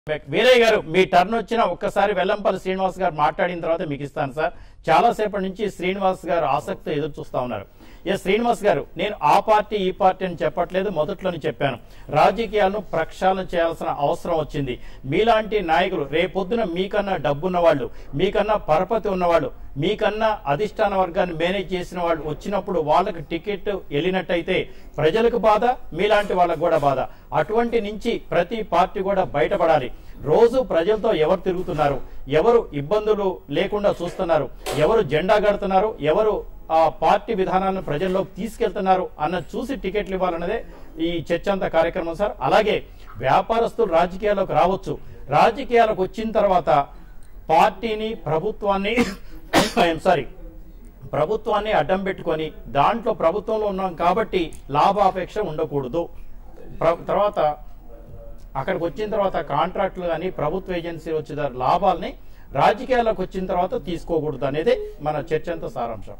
వీరయ్య గారు మీ టర్న్ వచ్చిన ఒక్కసారి వెల్లంపల్లి శ్రీనివాస్ గారు మాట్లాడిన తర్వాత మీకు ఇస్తాను సార్ చాలాసేపటి నుంచి శ్రీనివాస్ గారు ఆసక్తి ఎదురు చూస్తా ఉన్నారు ఎస్ శ్రీనివాస్ గారు నేను ఆ పార్టీ ఈ పార్టీ అని చెప్పట్లేదు మొదట్లోనే చెప్పాను రాజకీయాలను ప్రక్షాళన చేయాల్సిన అవసరం వచ్చింది మీలాంటి నాయకులు రేపొద్దున మీకన్నా డబ్బున్న వాళ్ళు మీకన్నా పరపతి ఉన్నవాళ్ళు మీకన్నా అధిష్టాన వర్గాన్ని మేనేజ్ చేసిన వాళ్ళు వచ్చినప్పుడు వాళ్ళకి టికెట్ వెళ్ళినట్టయితే ప్రజలకు బాధ మీలాంటి వాళ్ళకు కూడా బాధ అటువంటి నుంచి ప్రతి పార్టీ కూడా బయటపడాలి రోజు ప్రజలతో ఎవరు తిరుగుతున్నారు ఎవరు ఇబ్బందులు లేకుండా చూస్తున్నారు ఎవరు జెండా కడుతున్నారు ఎవరు ఆ పార్టీ విధానాలను ప్రజల్లోకి తీసుకెళ్తున్నారు అన్న చూసి టికెట్లు ఇవ్వాలన్నదే ఈ చర్చ అంతా కార్యక్రమం సార్ అలాగే వ్యాపారస్తులు రాజకీయాల్లోకి రావచ్చు రాజకీయాలకు వచ్చిన తర్వాత పార్టీని ప్రభుత్వాన్ని సారీ ప్రభుత్వాన్ని అడ్డం పెట్టుకొని దాంట్లో ప్రభుత్వంలో ఉన్నాం కాబట్టి లాభాపేక్ష ఉండకూడదు ప్ర- తర్వాత అక్కడికి వచ్చిన తర్వాత కాంట్రాక్టులు కానీ ప్రభుత్వ ఏజెన్సీ వచ్చిన లాభాలని రాజకీయాలకు వచ్చిన తర్వాత తీసుకోకూడదు అనేది మన చర్చ అంతా సారాంశం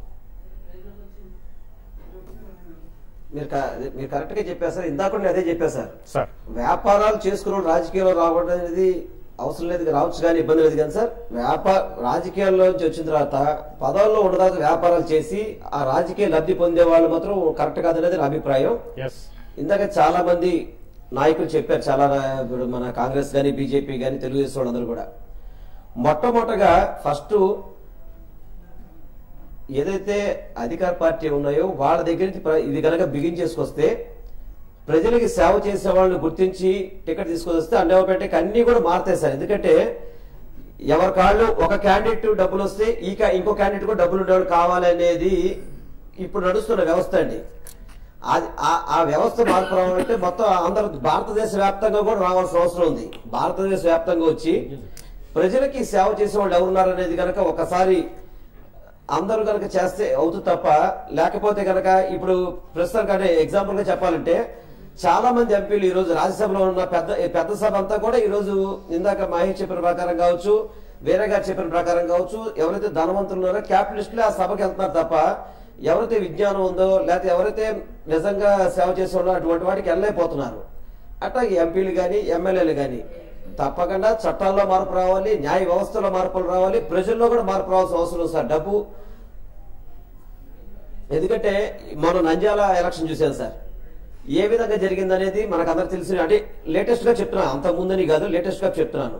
మీరు క- మీరు కరెక్ట్ గా చెప్పారు సార్ ఇందాక కూడా నేను అదే చెప్పాను సార్ సార్ వ్యాపారాలు చేసుకున్న వాళ్ళు రాజకీయాల్లో రావడం అనేది అవసరం లేదు రావచ్చు కానీ ఇబ్బంది లేదు కానీ సార్ వ్యాపార రాజకీయాల్లో నుంచి వచ్చిన తర్వాత పదవుల్లో ఉన్న తర్వాత వ్యాపారాలు చేసి ఆ రాజకీయ లబ్ధి పొందే వాళ్ళు మాత్రం కరెక్ట్ కాదనేది నా అభిప్రాయం ఎస్ ఇందాక చాలా మంది నాయకులు చెప్పారు చాలా నా- ఇప్పుడు మన కాంగ్రెస్ గాని బీజేపీ గాని తెలుగుదేశం వాళ్ళందరూ కూడా మొట్టమొదటగా ఫస్ట్ ఏదైతే అధికార పార్టీ ఉన్నాయో వాళ్ళ దగ్గర నుంచి ప్ర- ఇది కనుక బిగించేసుకొస్తే ప్రజలకి సేవ చేసే వాళ్ళని గుర్తించి టికెట్ తీసుకొస్తే అన్నవపేటకి అన్ని కూడా మారుతాయి సార్ ఎందుకంటే ఎవరి కాళ్ళు ఒక క్యాండిడేట్ డబ్బులు వస్తే ఈ కా- ఇంకో క్యాండిడేట్ కూడా డబ్బులు ఉండేవాడు కావాలనేది ఇప్పుడు నడుస్తున్న వ్యవస్థ అండి అది- ఆ- ఆ వ్యవస్థ మార్పు రావాలంటే మొత్తం అందరూ భారతదేశ వ్యాప్తంగా కూడా రావాల్సిన అవసరం ఉంది భారతదేశ వ్యాప్తంగా వచ్చి ప్రజలకి సేవ చేసే వాళ్ళు ఎవరున్నారు అనేది కనుక ఒకసారి అందరూ కనుక చేస్తే అవుతుంది తప్ప లేకపోతే కనుక ఇప్పుడు ప్రస్తుతం కానీ ఎగ్జాంపుల్ గా చెప్పాలంటే చాలా మంది ఎంపీలు ఈ రోజు రాజ్యసభలో ఉన్న పెద్ద ఈ పెద్ద సభ అంతా కూడా ఈ రోజు ఇందాక మహేష్ చెప్పిన ప్రకారం కావచ్చు వేరే గారు చెప్పిన ప్రకారం కావచ్చు ఎవరైతే ధనవంతులు ఉన్నారో క్యాపిటలిస్టులు ఆ సభకి వెళ్తున్నారు తప్ప ఎవరైతే విజ్ఞానం ఉందో లేకపోతే ఎవరైతే నిజంగా సేవ చేసే ఉన్నారో అటువంటి వాటికి వెళ్ళలేకపోతున్నారు అట్లా ఎంపీలు కానీ ఎమ్మెల్యేలు కానీ తప్పకుండా చట్టాల్లో మార్పు రావాలి న్యాయ వ్యవస్థలో మార్పులు రావాలి ప్రజల్లో కూడా మార్పు రావాల్సిన అవసరం ఉంది సార్ డబ్బు ఎందుకంటే మనం నంద్యాల ఎలక్షన్ చూసాను సార్ ఏ విధంగా జరిగింది అనేది మనకు అందరు తెలిసిన అంటే లేటెస్ట్ గా చెప్తున్నాను అంత ముందని కాదు లేటెస్ట్ గా చెప్తున్నాను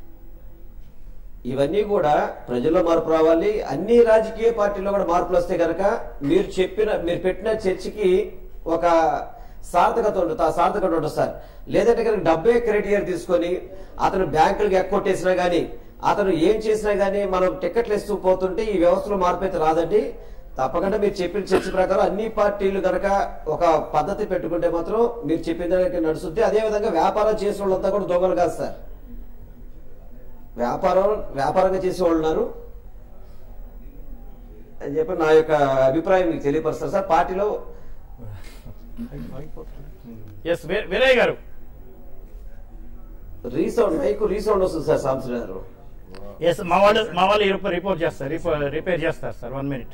ఇవన్నీ కూడా ప్రజల్లో మార్పు రావాలి అన్ని రాజకీయ పార్టీల్లో కూడా మార్పులు వస్తే కనుక మీరు చెప్పిన మీరు పెట్టిన చర్చకి ఒక సార్థకత ఉంటుంది ఆ సార్థకత ఉంటుంది సార్ లేదంటే కనుక డబ్బే క్రైటీరియా తీసుకొని అతను బ్యాంకులకు ఎక్కొట్టేసినా గానీ అతను ఏం చేసినా గానీ మనం టికెట్లు ఇస్తూ పోతుంటే ఈ వ్యవస్థలో మార్పు అయితే రాదండి తప్పకుండా మీరు చెప్పిన చర్చ ప్రకారం అన్ని పార్టీలు కనుక ఒక పద్ధతి పెట్టుకుంటే మాత్రం మీరు చెప్పిన దానికి నడుస్తుంది అదే విధంగా వ్యాపారం చేసిన వాళ్ళంతా కూడా దొంగలు కాదు సార్ వ్యాపారం వ్యాపారంగా చేసే వాళ్ళు ఉన్నారు అని చెప్పి నా యొక్క అభిప్రాయం మీకు తెలియపరుస్తారు సార్ పార్టీలో S Veeraiah garu resound mike resound వస్తుంది సార్ సాంసన్ గారు ఎస్ మా వాళ్ళు మా వాళ్ళు రిపో- రిపోర్ట్ చేస్తారు రిపో- రిపేర్ చేస్తారు sir one minute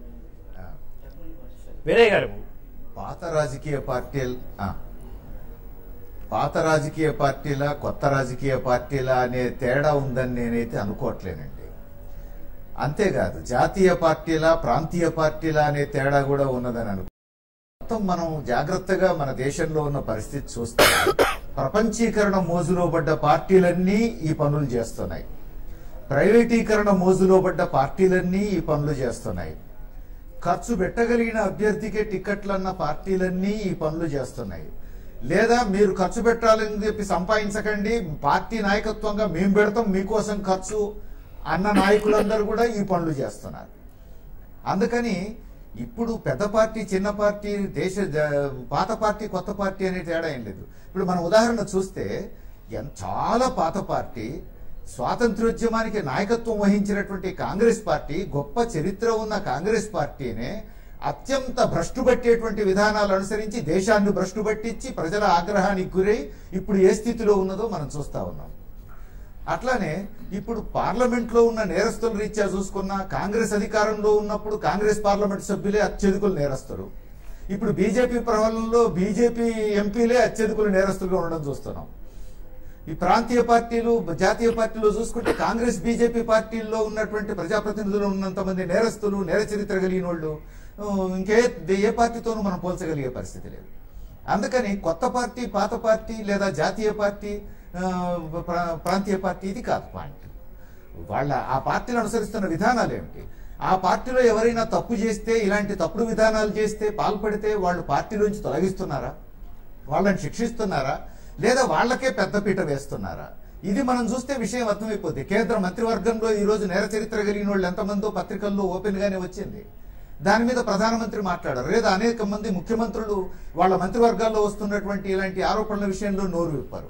Veeraiah garu పాత రాజకీయ పార్టీలు ఆ. పాత రాజకీయ పార్టీల కొత్త రాజకీయ పార్టీల అనే తేడా ఉందని నేనైతే అనుకోవట్లేనండి అంతేకాదు జాతీయ పార్టీల ప్రాంతీయ పార్టీల అనే తేడా కూడా ఉన్నదని అనుకో మొత్తం మనం జాగ్రత్తగా మన దేశంలో ఉన్న పరిస్థితి చూస్తే ప్రపంచీకరణ మోజులో పడ్డ పార్టీలన్నీ ఈ పనులు చేస్తున్నాయి ప్రైవేటీకరణ మోజులో పడ్డ పార్టీలన్నీ ఈ పనులు చేస్తున్నాయి ఖర్చు పెట్టగలిగిన అభ్యర్థికే టిక్కెట్లు అన్న పార్టీలన్నీ ఈ పనులు చేస్తున్నాయి లేదా మీరు ఖర్చు పెట్టాలని చెప్పి సంపాదించకండి పార్టీ నాయకత్వంగా మేము పెడతాం మీకోసం ఖర్చు అన్న నాయకులందరూ కూడా ఈ పనులు చేస్తున్నారు అందుకని ఇప్పుడు పెద్ద పార్టీ చిన్న పార్టీ దేశ జ- పాత పార్టీ కొత్త పార్టీ అనే తేడా ఏం లేదు ఇప్పుడు మన ఉదాహరణ చూస్తే ఎన్- చాలా పాత పార్టీ స్వాతంత్రోద్యమానికి నాయకత్వం వహించినటువంటి కాంగ్రెస్ పార్టీ గొప్ప చరిత్ర ఉన్న కాంగ్రెస్ పార్టీనే అత్యంత భ్రష్టు పట్టేటువంటి విధానాలు అనుసరించి దేశాన్ని భ్రష్టు పట్టించి ప్రజల ఆగ్రహానికి గురై ఇప్పుడు ఏ స్థితిలో ఉన్నదో మనం చూస్తా ఉన్నాం అట్లానే ఇప్పుడు పార్లమెంట్ లో ఉన్న నేరస్తుల రీత్యా చూసుకున్న కాంగ్రెస్ అధికారంలో ఉన్నప్పుడు కాంగ్రెస్ పార్లమెంట్ సభ్యులే అత్యధికులు నేరస్తులు ఇప్పుడు బీజేపీ ప్రవలంలో బీజేపీ ఎంపీలే అత్యధికులు నేరస్తులుగా ఉండడం చూస్తున్నాం ఈ ప్రాంతీయ పార్టీలు జాతీయ పార్టీలు చూసుకుంటే కాంగ్రెస్ బీజేపీ పార్టీల్లో ఉన్నటువంటి ప్రజాప్రతినిధులు ఉన్నంత మంది నేరస్తులు నేర చరిత్ర కలిగిన వాళ్ళు ఆ, ఇంకే ఏ పార్టీతోనూ మనం పోల్చగలిగే పరిస్థితి లేదు అందుకని కొత్త పార్టీ పాత పార్టీ లేదా జాతీయ పార్టీ ఆ, ప్రా- ప్రాంతీయ పార్టీ ఇది కాదు పాయింట్ వాళ్ళ ఆ పార్టీలు అనుసరిస్తున్న విధానాలు ఏమిటి ఆ పార్టీలో ఎవరైనా తప్పు చేస్తే ఇలాంటి తప్పుడు విధానాలు చేస్తే పాల్పడితే వాళ్ళు పార్టీలోంచి తొలగిస్తున్నారా వాళ్ళని శిక్షిస్తున్నారా లేదా వాళ్ళకే పెద్దపీట వేస్తున్నారా ఇది మనం చూస్తే విషయం అర్థమైపోద్ది కేంద్ర మంత్రివర్గంలో ఈ రోజు నేర చరిత్ర కలిగిన వాళ్ళు ఎంతమందో పత్రికల్లో ఓపెన్ గానే వచ్చింది దాని మీద ప్రధానమంత్రి మాట్లాడారు లేదా అనేక మంది ముఖ్యమంత్రులు వాళ్ళ మంత్రివర్గాల్లో వస్తున్నటువంటి ఇలాంటి ఆరోపణల విషయంలో నోరు విప్పారు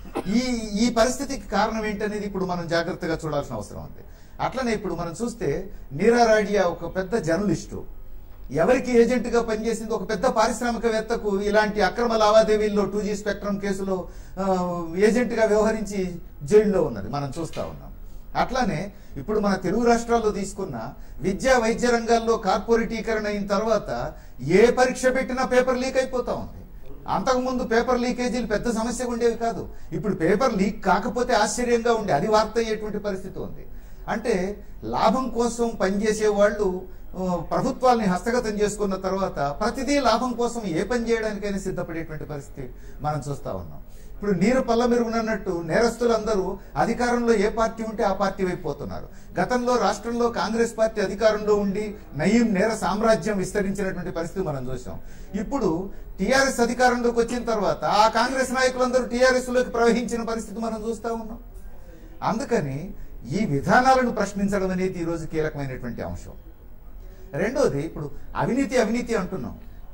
ఈ ఈ పరిస్థితికి కారణం ఏంటనేది ఇప్పుడు మనం జాగ్రత్తగా చూడాల్సిన అవసరం ఉంది అట్లనే ఇప్పుడు మనం చూస్తే నీరా రాడియా ఒక పెద్ద జర్నలిస్టు ఎవరికి ఏజెంట్ గా పనిచేసింది ఒక పెద్ద పారిశ్రామికవేత్తకు ఇలాంటి అక్రమ లావాదేవీల్లో టూ జీ స్పెక్ట్రమ్ కేసులో ఆ, ఏజెంట్ గా వ్యవహరించి జైల్లో ఉన్నది మనం చూస్తా ఉన్నాం అట్లానే ఇప్పుడు మన తెలుగు రాష్ట్రాల్లో తీసుకున్న విద్యా వైద్య రంగాల్లో కార్పొరేటీకరణ అయిన తర్వాత ఏ పరీక్ష పెట్టినా పేపర్ లీక్ అయిపోతా ఉంది అంతకుముందు పేపర్ లీకేజీలు పెద్ద సమస్య ఉండేవి కాదు ఇప్పుడు పేపర్ లీక్ కాకపోతే ఆశ్చర్యంగా ఉండే అది వార్త అయ్యేటువంటి పరిస్థితి ఉంది అంటే లాభం కోసం పనిచేసే వాళ్ళు ఆ, ప్రభుత్వాల్ని హస్తగతం చేసుకున్న తర్వాత ప్రతిదీ లాభం కోసం ఏ పని చేయడానికైనా సిద్ధపడేటువంటి పరిస్థితి మనం చూస్తా ఉన్నాం ఇప్పుడు నీరు పల్ల మెరుగునన్నట్టు నేరస్తులందరూ అధికారంలో ఏ పార్టీ ఉంటే ఆ పార్టీ వైపు పోతున్నారు గతంలో రాష్ట్రంలో కాంగ్రెస్ పార్టీ అధికారంలో ఉండి నయీం నేర సామ్రాజ్యం విస్తరించినటువంటి పరిస్థితి మనం చూసాం ఇప్పుడు టీఆర్ఎస్ అధికారంలోకి వచ్చిన తర్వాత ఆ కాంగ్రెస్ నాయకులందరూ టీఆర్ఎస్ లోకి ప్రవహించిన పరిస్థితి మనం చూస్తా ఉన్నాం అందుకని ఈ విధానాలను ప్రశ్నించడం అనేది ఈరోజు కీలకమైనటువంటి అంశం రెండోది ఇప్పుడు అవినీతి అవినీతి అంటున్నాం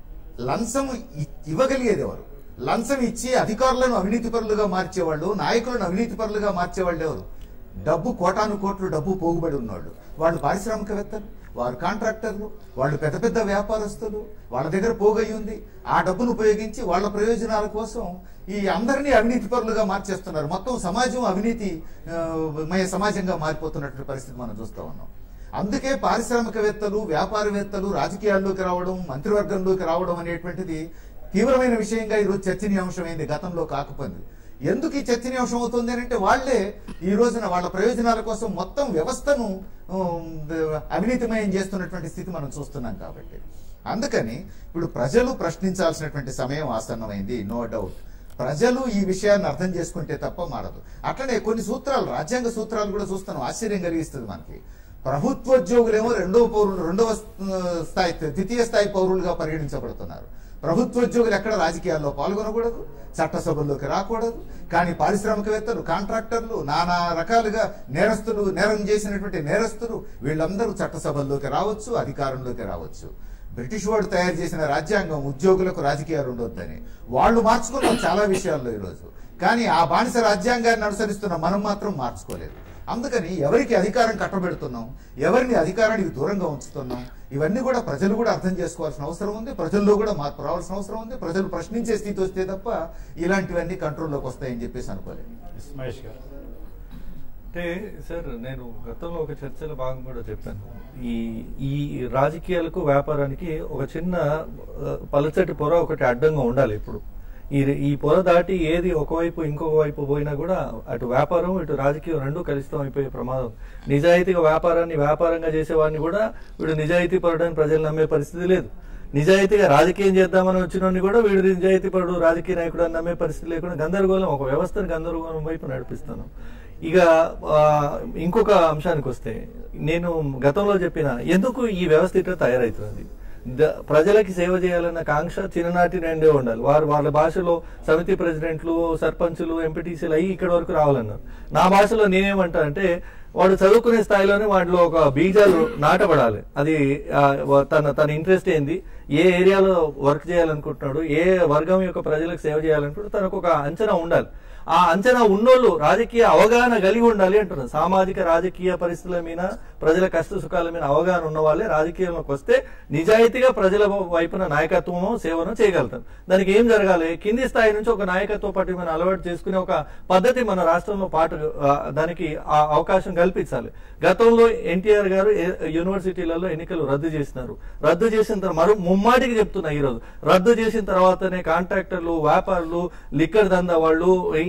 లంచం ఇ- ఇవ్వగలిగేది ఎవరు లంచం ఇచ్చి అధికారులను అవినీతి పరులుగా మార్చేవాళ్ళు నాయకులను అవినీతి పరులుగా మార్చేవాళ్ళు ఎవరు డబ్బు కోటాను కోట్లు డబ్బు పోగుబడి ఉన్నవాళ్ళు వాళ్ళు పారిశ్రామికవేత్తలు వారు కాంట్రాక్టర్లు వాళ్ళు పెద్ద పెద్ద వ్యాపారస్తులు వాళ్ళ దగ్గర పోగయ్యి ఉంది ఆ డబ్బును ఉపయోగించి వాళ్ళ ప్రయోజనాల కోసం ఈ అందరినీ అవినీతి పరులుగా మార్చేస్తున్నారు మొత్తం సమాజం అవినీతి ఆ, మయ సమాజంగా మారిపోతున్నటువంటి పరిస్థితి మనం చూస్తా ఉన్నాం అందుకే పారిశ్రామికవేత్తలు వ్యాపారవేత్తలు రాజకీయాల్లోకి రావడం మంత్రివర్గంలోకి రావడం అనేటువంటిది తీవ్రమైన విషయంగా ఈరోజు చర్చనీయాంశమైంది గతంలో కాకపోయింది ఎందుకు ఈ చర్చనీయాంశం అవుతుంది అని అంటే వాళ్లే ఈ రోజున వాళ్ళ ప్రయోజనాల కోసం మొత్తం వ్యవస్థను ఉమ్, అవినీతిమయం చేస్తున్నటువంటి స్థితి మనం చూస్తున్నాం కాబట్టి అందుకని ఇప్పుడు ప్రజలు ప్రశ్నించాల్సినటువంటి సమయం ఆసన్నమైంది నో డౌట్ ప్రజలు ఈ విషయాన్ని అర్థం చేసుకుంటే తప్ప మారదు అట్లనే కొన్ని సూత్రాలు రాజ్యాంగ సూత్రాలు కూడా చూస్తాను ఆశ్చర్యం కలిగిస్తుంది మనకి ప్రభుత్వోద్యోగులేమో రెండవ పౌరులు రెండవ ఆ, స్థాయి ద్వితీయ స్థాయి పౌరులుగా పరిగణించబడుతున్నారు ప్రభుత్వోద్యోగులు ఎక్కడ రాజకీయాల్లో పాల్గొనకూడదు చట్టసభల్లోకి రాకూడదు కానీ పారిశ్రామికవేత్తలు కాంట్రాక్టర్లు నానా రకాలుగా నేరస్తులు నేరం చేసినటువంటి నేరస్తులు వీళ్ళందరూ చట్టసభల్లోకి రావచ్చు అధికారంలోకి రావచ్చు బ్రిటిష్ వాడు తయారు చేసిన రాజ్యాంగం ఉద్యోగులకు రాజకీయాలు ఉండొద్దని వాళ్ళు మార్చుకున్నాం చాలా విషయాల్లో ఈరోజు కానీ ఆ బానిస రాజ్యాంగాన్ని అనుసరిస్తున్న మనం మాత్రం మార్చుకోలేదు అందుకని ఎవరికి అధికారం కట్టబెడుతున్నాం ఎవరిని అధికారానికి దూరంగా ఉంచుతున్నాం ఇవన్నీ కూడా ప్రజలు కూడా అర్థం చేసుకోవాల్సిన అవసరం ఉంది ప్రజల్లో కూడా మార్పు రావాల్సిన అవసరం ఉంది ప్రజలు ప్రశ్నించే స్థితి వస్తే తప్ప ఇలాంటివన్నీ కంట్రోల్లోకి వస్తాయని చెప్పేసి అనుకోలేదు మహేష్ గారు అంటే సార్ నేను గతంలో ఒక చర్చలో భాగం కూడా చెప్పాను ఈ ఈ రాజకీయాలకు వ్యాపారానికి ఒక చిన్న ఆ, పలచటి పొర ఒకటి అడ్డంగా ఉండాలి ఇప్పుడు ఈ ఈ పొర దాటి ఏది ఒకవైపు ఇంకొక వైపు పోయినా కూడా అటు వ్యాపారం ఇటు రాజకీయం రెండు కలుషితం అయిపోయే ప్రమాదం నిజాయితీగా వ్యాపారాన్ని వ్యాపారంగా చేసేవాడిని కూడా వీడు నిజాయితీ పరుడని ప్రజలు నమ్మే పరిస్థితి లేదు నిజాయితీగా రాజకీయం చేద్దామని వచ్చినోడిని కూడా వీడు నిజాయితీ పరుడు రాజకీయ నాయకుడు అని నమ్మే పరిస్థితి లేకుండా గందరగోళం ఒక వ్యవస్థను గందరగోళం వైపు నడిపిస్తాను ఇక ఆ, ఇంకొక అంశానికి వస్తే నేను గతంలో చెప్పిన ఎందుకు ఈ వ్యవస్థ ఇట్లా తయారవుతుంది ద- ప్రజలకి సేవ చేయాలన్న కాంక్ష చిన్ననాటి నుండే ఉండాలి వారు వాళ్ళ భాషలో సమితి ప్రెసిడెంట్లు సర్పంచులు ఎంపీటీసీలు అయ్యి ఇక్కడ వరకు రావాలన్నారు నా భాషలో నేనేమంటా అంటే వాడు చదువుకునే స్థాయిలోనే వాటిలో ఒక బీజాలు నాటబడాలి అది ఆ, వ- తన తన ఇంట్రెస్ట్ ఏంది ఏ ఏరియాలో వర్క్ చేయాలనుకుంటున్నాడు ఏ వర్గం యొక్క ప్రజలకు సేవ చేయాలనుకుంటున్నాడు తనకు ఒక అంచనా ఉండాలి ఆ అంచనా ఉన్నోళ్ళు రాజకీయ అవగాహన కలిగి ఉండాలి అంటున్నారు సామాజిక రాజకీయ పరిస్థితుల మీద ప్రజల కష్ట సుఖాల మీద అవగాహన ఉన్న వాళ్ళే రాజకీయంలోకి వస్తే నిజాయితీగా ప్రజల వైపున నాయకత్వము సేవను చేయగలుగుతారు దానికి ఏం జరగాలి కింది స్థాయి నుంచి ఒక నాయకత్వ పట్టి మనం అలవాటు చేసుకునే ఒక పద్ధతి మన రాష్ట్రంలో పాటు ఆ, దానికి ఆ అవకాశం కల్పించాలి గతంలో ఎన్టీఆర్ గారు ఏ- యూనివర్సిటీలలో ఎన్నికలు రద్దు చేసినారు రద్దు చేసిన తర్వాత మరో ముమ్మాటికి చెప్తున్నా ఈ రోజు రద్దు చేసిన తర్వాతనే కాంట్రాక్టర్లు వ్యాపారులు లిక్కర్ దందా వాళ్ళు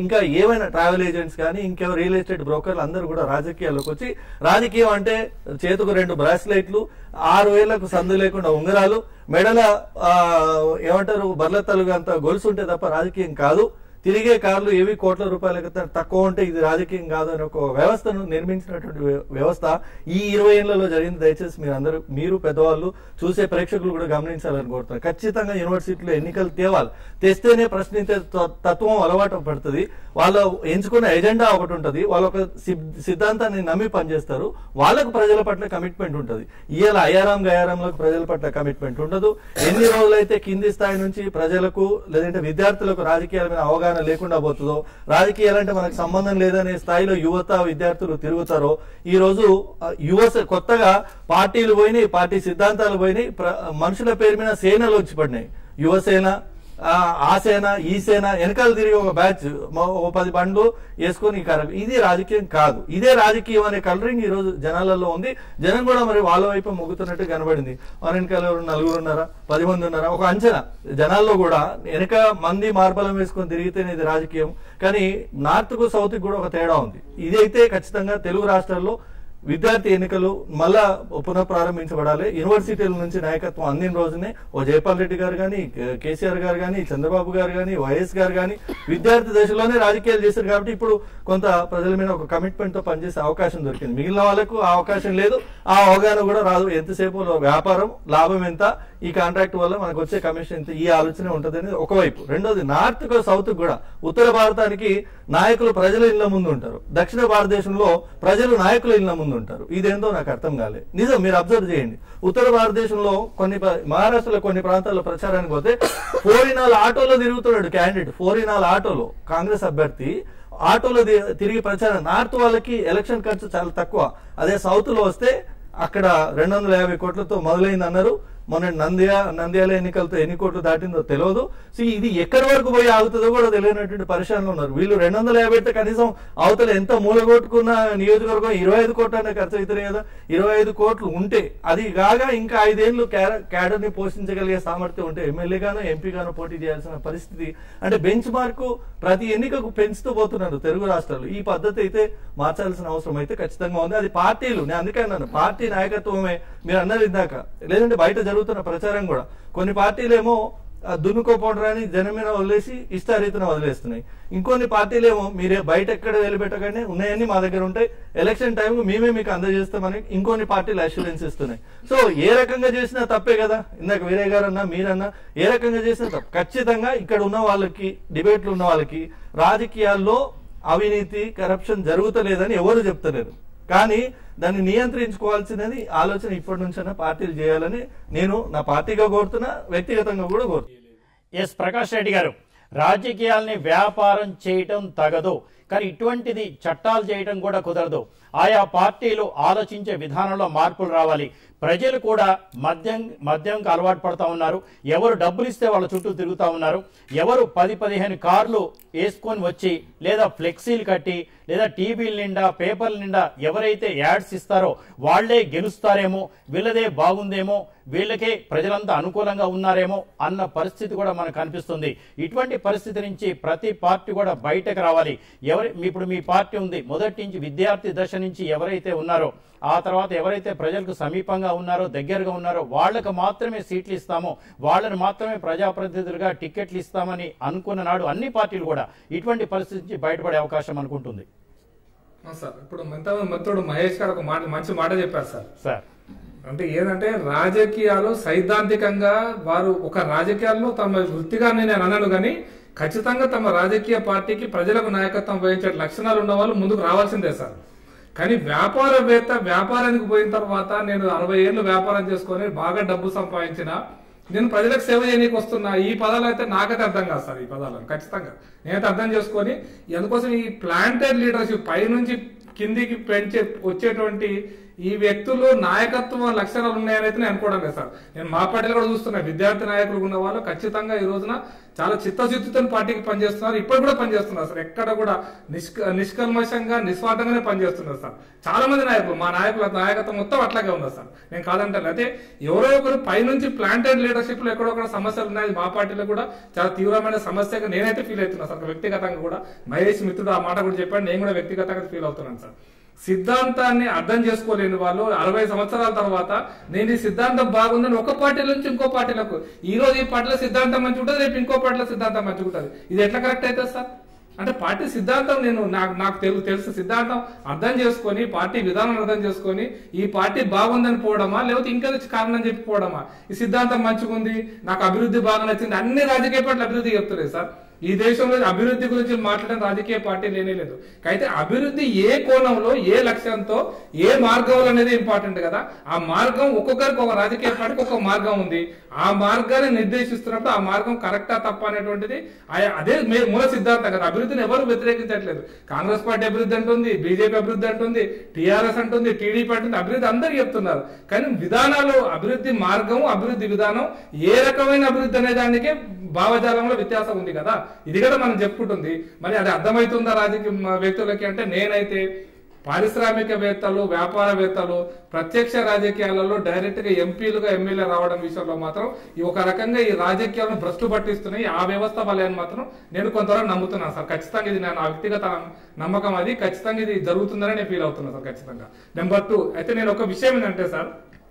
ఇంకా ఏమైనా ట్రావెల్ ఏజెంట్స్ కానీ ఇంకేమో రియల్ ఎస్టేట్ బ్రోకర్లు అందరూ కూడా రాజకీయాల్లోకి వచ్చి రాజకీయం అంటే చేతుకు రెండు బ్రాస్లెట్లు ఆరు వేలకు సందు లేకుండా ఉంగరాలు మెడల ఆ, ఏమంటారు బర్లతలుగా అంత గొలుసు ఉంటే తప్ప రాజకీయం కాదు తిరిగే కార్లు ఏవి కోట్ల రూపాయల కన్నా తక్కువ ఉంటే ఇది రాజకీయం కాదు అని ఒక వ్యవస్థను నిర్మించినటువంటి వ్య- వ్యవస్థ ఈ ఇరవై ఏళ్లలో జరిగింది దయచేసి మీరు అందరూ మీరు పెద్దవాళ్ళు చూసే ప్రేక్షకులు కూడా గమనించాలని కోరుతున్నాను ఖచ్చితంగా యూనివర్సిటీలో ఎన్నికలు తేవాలి తెస్తేనే ప్రశ్నించే త- తత్వం అలవాటు పడుతుంది వాళ్ళ ఎంచుకున్న ఎజెండా ఒకటి ఉంటుంది వాళ్ళ ఒక సిద్- సిద్ధాంతాన్ని నమ్మి పనిచేస్తారు వాళ్ళకు ప్రజల పట్ల కమిట్మెంట్ ఉంటుంది ఇవాళ అయారాం గయారాంలకు ప్రజల పట్ల కమిట్మెంట్ ఉండదు ఎన్ని రోజులైతే కింది స్థాయి నుంచి ప్రజలకు లేదంటే విద్యార్థులకు రాజకీయాల మీద అవగాహన లేకుండా పోతుందో రాజకీయాలంటే మనకు సంబంధం లేదనే స్థాయిలో యువత విద్యార్థులు తిరుగుతారో ఈ రోజు ఆ, యువ కొత్తగా పార్టీలు పోయినాయి పార్టీ సిద్ధాంతాలు పోయినాయి ప్ర- మనుషుల పేరు మీద సేనలు వచ్చి పడినాయి యువసేన ఆ, ఆ సేన ఈ సేన వెనకాల తిరిగి ఒక బ్యాచ్ మ- ఓ పది బండ్లు వేసుకొని ఈ కర- ఇది రాజకీయం కాదు ఇదే రాజకీయం అనే కలరింగ్ ఈ రోజు జనాలలో ఉంది జనం కూడా మరి వాళ్ళ వైపు మొగ్గుతున్నట్టు కనబడింది మన వెనకాల ఎవరు నలుగురు ఉన్నారా పది మంది ఉన్నారా ఒక అంచనా జనాల్లో కూడా వెనక మంది మార్బలం వేసుకొని తిరిగితేనే ఇది రాజకీయం కానీ నార్త్ కు సౌత్ కు కూడా ఒక తేడా ఉంది ఇదైతే ఖచ్చితంగా తెలుగు రాష్ట్రాల్లో విద్యార్థి ఎన్నికలు మళ్ళా పునఃప్రారంభించబడాలి యూనివర్సిటీల నుంచి నాయకత్వం అందిన రోజునే ఓ జయపాల్ రెడ్డి గారు కానీ కేసీఆర్ గారు కానీ చంద్రబాబు గారు కానీ వైఎస్ గారు కానీ విద్యార్థి దశలోనే రాజకీయాలు చేశారు కాబట్టి ఇప్పుడు కొంత ప్రజల మీద ఒక కమిట్మెంట్ తో పనిచేసే అవకాశం దొరికింది మిగిలిన వాళ్ళకు ఆ అవకాశం లేదు ఆ అవగాహన కూడా రాదు ఎంతసేపు వ్యాపారం లాభం ఎంత ఈ కాంట్రాక్ట్ వల్ల మనకు వచ్చే కమిషన్ ఎంత ఈ ఆలోచన ఉంటుంది అనేది ఒకవైపు రెండోది నార్త్ కు సౌత్ కూడా ఉత్తర భారతానికి నాయకులు ప్రజల ఇళ్ల ముందు ఉంటారు దక్షిణ భారతదేశంలో ప్రజలు నాయకుల ఇళ్ల ముందు ఉంటారు ఇదేందో నాకు అర్థం కాలేదు నిజం మీరు అబ్జర్వ్ చేయండి ఉత్తర భారతదేశంలో కొన్ని ప్ర- మహారాష్ట్రలో కొన్ని ప్రాంతాల్లో ప్రచారానికి పోతే ఫోరినాల్ ఆటోలో తిరుగుతున్నాడు క్యాండిడేట్ ఫోరినాల్ ఆటోలో కాంగ్రెస్ అభ్యర్థి ఆటోలో ది- తిరిగి ప్రచారం నార్త్ వాళ్ళకి ఎలక్షన్ ఖర్చు చాలా తక్కువ అదే సౌత్ లో వస్తే అక్కడ రెండు వందల యాభై కోట్లతో మొదలైంది అన్నారు మొన్న నంద్యా నంద్యాల ఎన్నికలతో ఎన్ని కోట్లు దాటిందో తెలియదు సో ఇది ఎక్కడి వరకు పోయి ఆగుతుందో కూడా తెలియనటువంటి పరిశ్రమలో ఉన్నారు వీళ్ళు రెండు వందల యాభై అయితే కనీసం అవతల ఎంత మూలగొట్టుకున్న నియోజకవర్గం ఇరవై ఐదు కోట్లు అనే ఖర్చు అవుతున్నాయి కదా ఇరవై ఐదు కోట్లు ఉంటే అది కాగా ఇంకా ఐదేళ్లు క్యాడర్ ని పోషించగలిగే సామర్థ్యం ఉంటే ఎమ్మెల్యే గాను ఎంపీ గాను పోటీ చేయాల్సిన పరిస్థితి అంటే బెంచ్ మార్క్ ప్రతి ఎన్నికకు పెంచుతూ పోతున్నారు తెలుగు రాష్ట్రాలు ఈ పద్ధతి అయితే మార్చాల్సిన అవసరం అయితే ఖచ్చితంగా ఉంది అది పార్టీలు నేను అందుకే అన్నాను పార్టీ నాయకత్వమే మీరు అన్నది ఇందాక లేదంటే బయట జరుగుతున్న ప్రచారం కూడా కొన్ని పార్టీలేమో ఆ, దున్నుకోపోవడాన్ని జనం మీద వదిలేసి ఇష్టారీతిన వదిలేస్తున్నాయి ఇంకొన్ని పార్టీలేమో మీరే బయట ఎక్కడ వెళ్ళిపెట్టగానే ఉన్నాయని మా దగ్గర ఉంటాయి ఎలక్షన్ టైం మేమే మీకు అందజేస్తామని ఇంకొన్ని పార్టీలు అష్యూరెన్స్ ఇస్తున్నాయి సో ఏ రకంగా చేసినా తప్పే కదా ఇందాక వీరే గారు అన్నా మీరన్నా ఏ రకంగా చేసినా తప్పు ఖచ్చితంగా ఇక్కడ ఉన్న వాళ్ళకి డిబేట్లు ఉన్న వాళ్ళకి రాజకీయాల్లో అవినీతి కరప్షన్ జరుగుతలేదని ఎవరు చెప్తలేరు కానీ దాన్ని నియంత్రించుకోవాల్సినది ఆలోచన ఇప్పటి నుంచైనా పార్టీలు చేయాలని నేను నా పార్టీగా కోరుతున్నా వ్యక్తిగతంగా కూడా కోరుతున్నా ఎస్ ప్రకాష్ రెడ్డి గారు రాజకీయాల్ని వ్యాపారం చేయటం తగదు కానీ ఇటువంటిది చట్టాలు చేయటం కూడా కుదరదు ఆయా పార్టీలు ఆలోచించే విధానంలో మార్పులు రావాలి ప్రజలు కూడా మద్యం మద్యంకి అలవాటు పడతా ఉన్నారు ఎవరు డబ్బులు ఇస్తే వాళ్ళ చుట్టూ తిరుగుతా ఉన్నారు ఎవరు పది పదిహేను కార్లు వేసుకొని వచ్చి లేదా ఫ్లెక్సీలు కట్టి లేదా టీవీల నిండా పేపర్ల నిండా ఎవరైతే యాడ్స్ ఇస్తారో వాళ్లే గెలుస్తారేమో వీళ్ళదే బాగుందేమో వీళ్ళకే ప్రజలంతా అనుకూలంగా ఉన్నారేమో అన్న పరిస్థితి కూడా మనకు కనిపిస్తుంది ఇటువంటి పరిస్థితి నుంచి ప్రతి పార్టీ కూడా బయటకు రావాలి ఎవరి ఇప్పుడు మీ పార్టీ ఉంది మొదటి నుంచి విద్యార్థి దశ నుంచి ఎవరైతే ఉన్నారో ఆ తర్వాత ఎవరైతే ప్రజలకు సమీపంగా ఉన్నారో దగ్గరగా ఉన్నారో వాళ్ళకు మాత్రమే సీట్లు ఇస్తామో వాళ్ళని మాత్రమే ప్రజాప్రతినిధులుగా టికెట్లు ఇస్తామని అనుకున్న నాడు అన్ని పార్టీలు కూడా ఇటువంటి పరిస్థితి నుంచి బయటపడే అవకాశం అనుకుంటుంది ఆ సార్ ఇప్పుడు మెంత మిత్రుడు మహేష్ గారు ఒక మాట మంచి మాట చెప్పారు సార్ సార్ అంటే ఏంటంటే రాజకీయాలు సైద్ధాంతికంగా వారు ఒక రాజకీయాల్లో తమ వృత్తిగా నేను అనను కానీ ఖచ్చితంగా తమ రాజకీయ పార్టీకి ప్రజలకు నాయకత్వం వహించే లక్షణాలు ఉన్న వాళ్ళు ముందుకు రావాల్సిందే సార్ కానీ వ్యాపారవేత్త వ్యాపారానికి పోయిన తర్వాత నేను అరవై ఏళ్ళు వ్యాపారం చేసుకొని బాగా డబ్బు సంపాదించిన నేను ప్రజలకు సేవ చేయనీకి వస్తున్నా ఈ పదాలు అయితే నాకైతే అర్థం కాదు సార్ ఈ పదాలను ఖచ్చితంగా నేనైతే అర్థం చేసుకొని ఎందుకోసం ఈ ప్లాంటెడ్ లీడర్షిప్ పై నుంచి కిందికి పెంచే వచ్చేటువంటి ఈ వ్యక్తులు నాయకత్వ లక్షణాలు ఉన్నాయని అయితే నేను అనుకోవడం లేదు సార్ నేను మా పార్టీలో కూడా చూస్తున్నా విద్యార్థి నాయకులు ఉన్న వాళ్ళు ఖచ్చితంగా ఈ రోజున చాలా చిత్తశుద్ధితో పార్టీకి పనిచేస్తున్నారు ఇప్పుడు కూడా పనిచేస్తున్నారు సార్ ఎక్కడ కూడా నిష్క నిష్కల్మషంగా నిస్వార్థంగానే పనిచేస్తున్నారు సార్ చాలా మంది నాయకులు మా నాయకుల నాయకత్వం మొత్తం అట్లాగే ఉంది సార్ నేను కాదంటే అయితే ఎవరో ఒకరు పైనుంచి ప్లాంటెడ్ లీడర్షిప్ లో ఎక్కడో ఒక సమస్యలు ఉన్నాయి మా పార్టీలో కూడా చాలా తీవ్రమైన సమస్యగా నేనైతే ఫీల్ అవుతున్నా సార్ వ్యక్తిగతంగా కూడా మహేష్ మిత్రుడు ఆ మాట కూడా చెప్పాడు నేను కూడా వ్యక్తిగతంగా ఫీల్ అవుతున్నాను సార్ సిద్ధాంతాన్ని అర్థం చేసుకోలేని వాళ్ళు అరవై సంవత్సరాల తర్వాత నేను ఈ సిద్ధాంతం బాగుందని ఒక పార్టీ నుంచి ఇంకో పార్టీలకు ఈ రోజు ఈ పార్టీలో సిద్ధాంతం మంచిగా ఉంటుంది రేపు ఇంకో పార్టీలో సిద్ధాంతం మంచిగా ఉంటుంది ఇది ఎట్లా కరెక్ట్ అవుతుంది సార్ అంటే పార్టీ సిద్ధాంతం నేను నాకు నాకు తెలుసు తెలుసు సిద్ధాంతం అర్థం చేసుకొని పార్టీ విధానం అర్థం చేసుకొని ఈ పార్టీ బాగుందని పోవడమా లేకపోతే ఇంకా కారణం చెప్పి పోవడమా ఈ సిద్ధాంతం మంచిగా ఉంది నాకు అభివృద్ధి బాగా నచ్చింది అన్ని రాజకీయ పార్టీలు అభివృద్ధి చెప్తలేదు సార్ ఈ దేశంలో అభివృద్ధి గురించి మాట్లాడడం రాజకీయ పార్టీ లేనే లేదు అయితే అభివృద్ధి ఏ కోణంలో ఏ లక్ష్యంతో ఏ మార్గంలో అనేది ఇంపార్టెంట్ కదా ఆ మార్గం ఒక్కొక్కరికి ఒక రాజకీయ పార్టీకి ఒక మార్గం ఉంది ఆ మార్గాన్ని నిర్దేశిస్తున్నప్పుడు ఆ మార్గం కరెక్టా తప్ప అనేటువంటిది ఆ- అదే మే- మూల సిద్ధాంతం కదా అభివృద్ధిని ఎవరు వ్యతిరేకించట్లేదు కాంగ్రెస్ పార్టీ అభివృద్ధి అంటుంది బీజేపీ అభివృద్ధి అంటుంది టీఆర్ఎస్ అంటుంది టీడీపీ అంటుంది అభివృద్ధి అందరు చెప్తున్నారు కానీ విధానాలు అభివృద్ధి మార్గం అభివృద్ధి విధానం ఏ రకమైన అభివృద్ధి అనే దానికే భావజాలంలో వ్యత్యాసం ఉంది కదా ఇది కూడా మనం చెప్పుకుంటుంది మరి అది అర్థమవుతుందా రాజకీయ మ- వ్యక్తులకి అంటే నేనైతే పారిశ్రామికవేత్తలు వ్యాపారవేత్తలు ప్రత్యక్ష రాజకీయాలలో డైరెక్ట్ గా ఎంపీలుగా ఎమ్మెల్యే రావడం విషయంలో మాత్రం ఈ ఒక రకంగా ఈ రాజకీయాలను భ్రష్టు పట్టిస్తున్నాయి ఆ వ్యవస్థ వల్లే అని మాత్రం నేను కొంతవరకు నమ్ముతున్నాను సార్ ఖచ్చితంగా ఇది నా నా వ్యక్తిగత నమ్మకం అది ఖచ్చితంగా ఇది జరుగుతుందని నేను ఫీల్ అవుతున్నాను సార్ ఖచ్చితంగా నెంబర్ టూ అయితే నేను ఒక విషయం ఏంటంటే సార్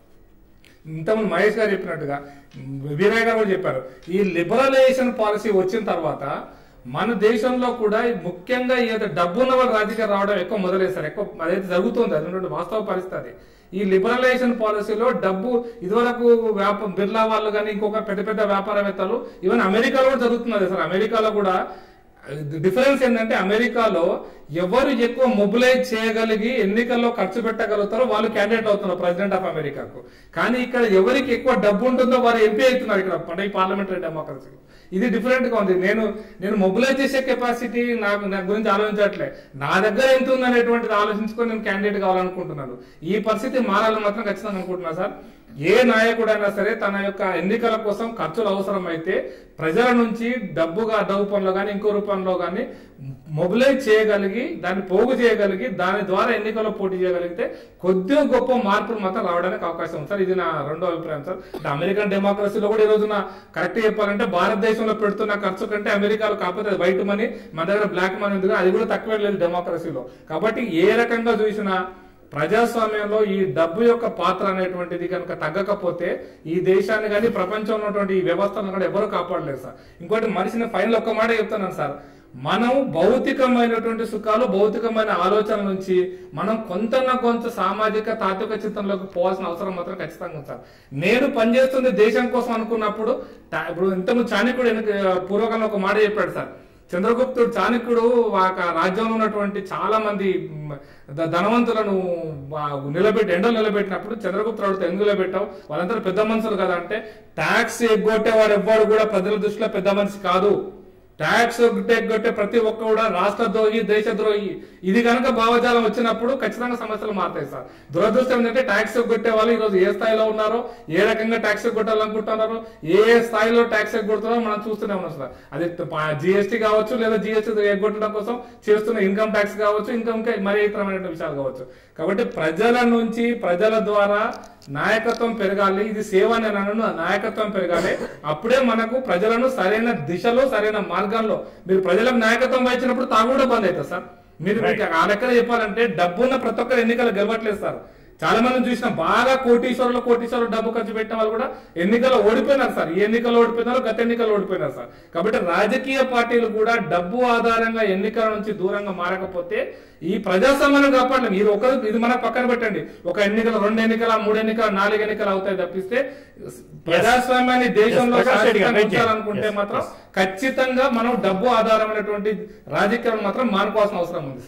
ఇంతకుముందు మహేష్ గారు చెప్పినట్టుగా వీరయ్య గారు కూడా చెప్పారు ఈ లిబరలైజేషన్ పాలసీ వచ్చిన తర్వాత మన దేశంలో కూడా ముఖ్యంగా ఏదో డబ్బు ఉన్న వాళ్ళు రాజకీయం రావడం ఎక్కువ మొదలైస్తారు ఎక్కువ అదైతే జరుగుతుంది అది ఉన్నటువంటి వాస్తవ పరిస్థితి అది. ఈ లిబరలైజేషన్ పాలసీలో డబ్బు ఇదివరకు వ్యాప బిర్లా వాళ్ళు కానీ ఇంకొక పెద్ద పెద్ద వ్యాపారవేత్తలు ఈవెన్ అమెరికాలో కూడా జరుగుతున్నది సార్ అమెరికాలో కూడా డిఫరెన్స్ ఏంటంటే అమెరికాలో ఎవరు ఎక్కువ మొబిలైజ్ చేయగలిగి ఎన్నికల్లో ఖర్చు పెట్టగలుగుతారో వాళ్ళు క్యాండిడేట్ అవుతున్నారు ప్రెసిడెంట్ ఆఫ్ అమెరికాకు కానీ ఇక్కడ ఎవరికి ఎక్కువ డబ్బు ఉంటుందో వారు ఎంపీ అవుతున్నారు ఇక్కడ అంటే ఈ పార్లమెంటరీ డెమోక్రసీ ఇది డిఫరెంట్ గా ఉంది నేను నేను మొబిలైజ్ చేసే కెపాసిటీ నాకు నా గురించి ఆలోచించట్లే నా దగ్గర ఎంత ఉంది అనేటువంటిది ఆలోచించుకొని నేను క్యాండిడేట్ కావాలనుకుంటున్నాను ఈ పరిస్థితి మారాలని మాత్రం ఖచ్చితంగా అనుకుంటున్నా సార్ ఏ నాయకుడైనా సరే తన యొక్క ఎన్నికల కోసం ఖర్చులు అవసరమైతే ప్రజల నుంచి డబ్బుగా డబ్బు పనులు కానీ ఇంకో రూపంలో కానీ మొబిలైజ్ చేయగలిగి దాన్ని పోగు చేయగలిగి దాని ద్వారా ఎన్నికల్లో పోటీ చేయగలిగితే కొద్దిగా గొప్ప మార్పులు మాత్రం రావడానికి అవకాశం ఉంది సార్ ఇది నా రెండో అభిప్రాయం సార్ అంటే అమెరికన్ డెమోక్రసీలో కూడా ఈ రోజున కరెక్ట్ చెప్పాలంటే భారతదేశంలో పెడుతున్న ఖర్చు కంటే అమెరికాలో కాకపోతే వైట్ మనీ మన దగ్గర బ్లాక్ మనీ ఉంది కదా, అది కూడా తక్కువే లేదు డెమోక్రసీలో కాబట్టి ఏ రకంగా చూసినా ప్రజాస్వామ్యంలో ఈ డబ్బు యొక్క పాత్ర అనేటువంటిది కనుక తగ్గకపోతే ఈ దేశాన్ని కానీ ప్రపంచంలో ఉన్నటువంటి ఈ వ్యవస్థను కూడా ఎవరు కాపాడలేదు సార్ ఇంకోటి మనిషిని ఫైనల్ ఒక్క మాట చెప్తున్నాను సార్ మనం భౌతికమైనటువంటి సుఖాలు భౌతికమైన ఆలోచన నుంచి మనం కొంతన కొంత సామాజిక తాత్విక చిత్రంలోకి పోవాల్సిన అవసరం మాత్రం ఖచ్చితంగా ఉంది సార్ నేను పనిచేస్తుంది దేశం కోసం అనుకున్నప్పుడు తా- ఇప్పుడు ఇంతకు చాణక్యుడు వెనక- పూర్వకాలంలో ఒక మాట చెప్పాడు సార్ చంద్రగుప్తుడు చాణక్యుడు ఆ రాజ్యంలో ఉన్నటువంటి చాలా మంది మ్, ద- ధనవంతులను ఆ, నిలబెట్టి ఎండలు నిలబెట్టినప్పుడు చంద్రగుప్తుడు అడుగుతా ఎందుకు నిలబెట్టావు వాళ్ళందరూ పెద్ద మనుషులు కదా అంటే ట్యాక్స్ ఎగ్గొట్టేవాడు ఎవ్వడు కూడా ప్రజల దృష్టిలో పెద్ద మనిషి కాదు ట్యాక్స్ ఎగ్గొట్టే ప్రతి ఒక్క కూడా రాష్ట్ర ద్రోహి దేశ ద్రోహి ఇది కనుక భావజాలం వచ్చినప్పుడు ఖచ్చితంగా సమస్యలు మారుతాయి సార్ దురదృష్టం ఏంటంటే ట్యాక్స్ ఎగ్గొట్టే వాళ్ళు ఈ రోజు ఏ స్థాయిలో ఉన్నారో ఏ రకంగా ట్యాక్స్ ఎగ్గొట్టాలనుకుంటున్నారో ఏ ఏ స్థాయిలో ట్యాక్స్ ఎగ్గొడుతున్నారో మనం చూస్తూనే ఉన్నాం సార్ అది జిఎస్టీ కావచ్చు లేదా జిఎస్టీ ఎగ్గొట్టడం కోసం చేస్తున్న ఇన్కమ్ ట్యాక్స్ కావచ్చు ఇంకా ఇంకా మరి ఇతరమైన విషయాలు కావచ్చు కాబట్టి ప్రజల నుంచి ప్రజల ద్వారా నాయకత్వం పెరగాలి ఇది సేవ అని నేను అనను, నాయకత్వం పెరగాలి అప్పుడే మనకు ప్రజలను సరైన దిశలో సరైన మార్గంలో మీరు ప్రజలకు నాయకత్వం వహించినప్పుడు తాగు కూడా బంద్ అవుతుంది సార్ మీరు మీకు ఆ లెక్కన చెప్పాలంటే డబ్బున్న ప్రతి ఒక్కరు ఎన్నికలు గెలవట్లేదు సార్ చాలా మంది చూసిన బాగా కోటీశ్వరులు కోటీశ్వరులు డబ్బు ఖర్చు పెట్టిన వాళ్ళు కూడా ఎన్నికల్లో ఓడిపోయినారు సార్ ఈ ఎన్నికల్లో ఓడిపోయినారు గత ఎన్నికల్లో ఓడిపోయినారు సార్ కాబట్టి రాజకీయ పార్టీలు కూడా డబ్బు ఆధారంగా ఎన్నికల నుంచి దూరంగా మారకపోతే ఈ ప్రజాస్వామ్యాన్ని కాపాడలేం మీరు ఒక ఇది మనకు పక్కన పెట్టండి ఒక ఎన్నికలు రెండు ఎన్నికల మూడు ఎన్నికలు నాలుగు ఎన్నికలు అవుతాయి తప్పిస్తే ప్రజాస్వామ్యాన్ని దేశంలో Yes, ప్రకాష్ రెడ్డి గారు, శాశ్వతంగా రైట్ చేయండి. ఉంచాలనుకుంటే Yes, మాత్రం yes. ఖచ్చితంగా మనం డబ్బు ఆధారమైనటువంటి రాజకీయాలు మాత్రం మానుకోవాల్సిన అవసరం ఉంది సార్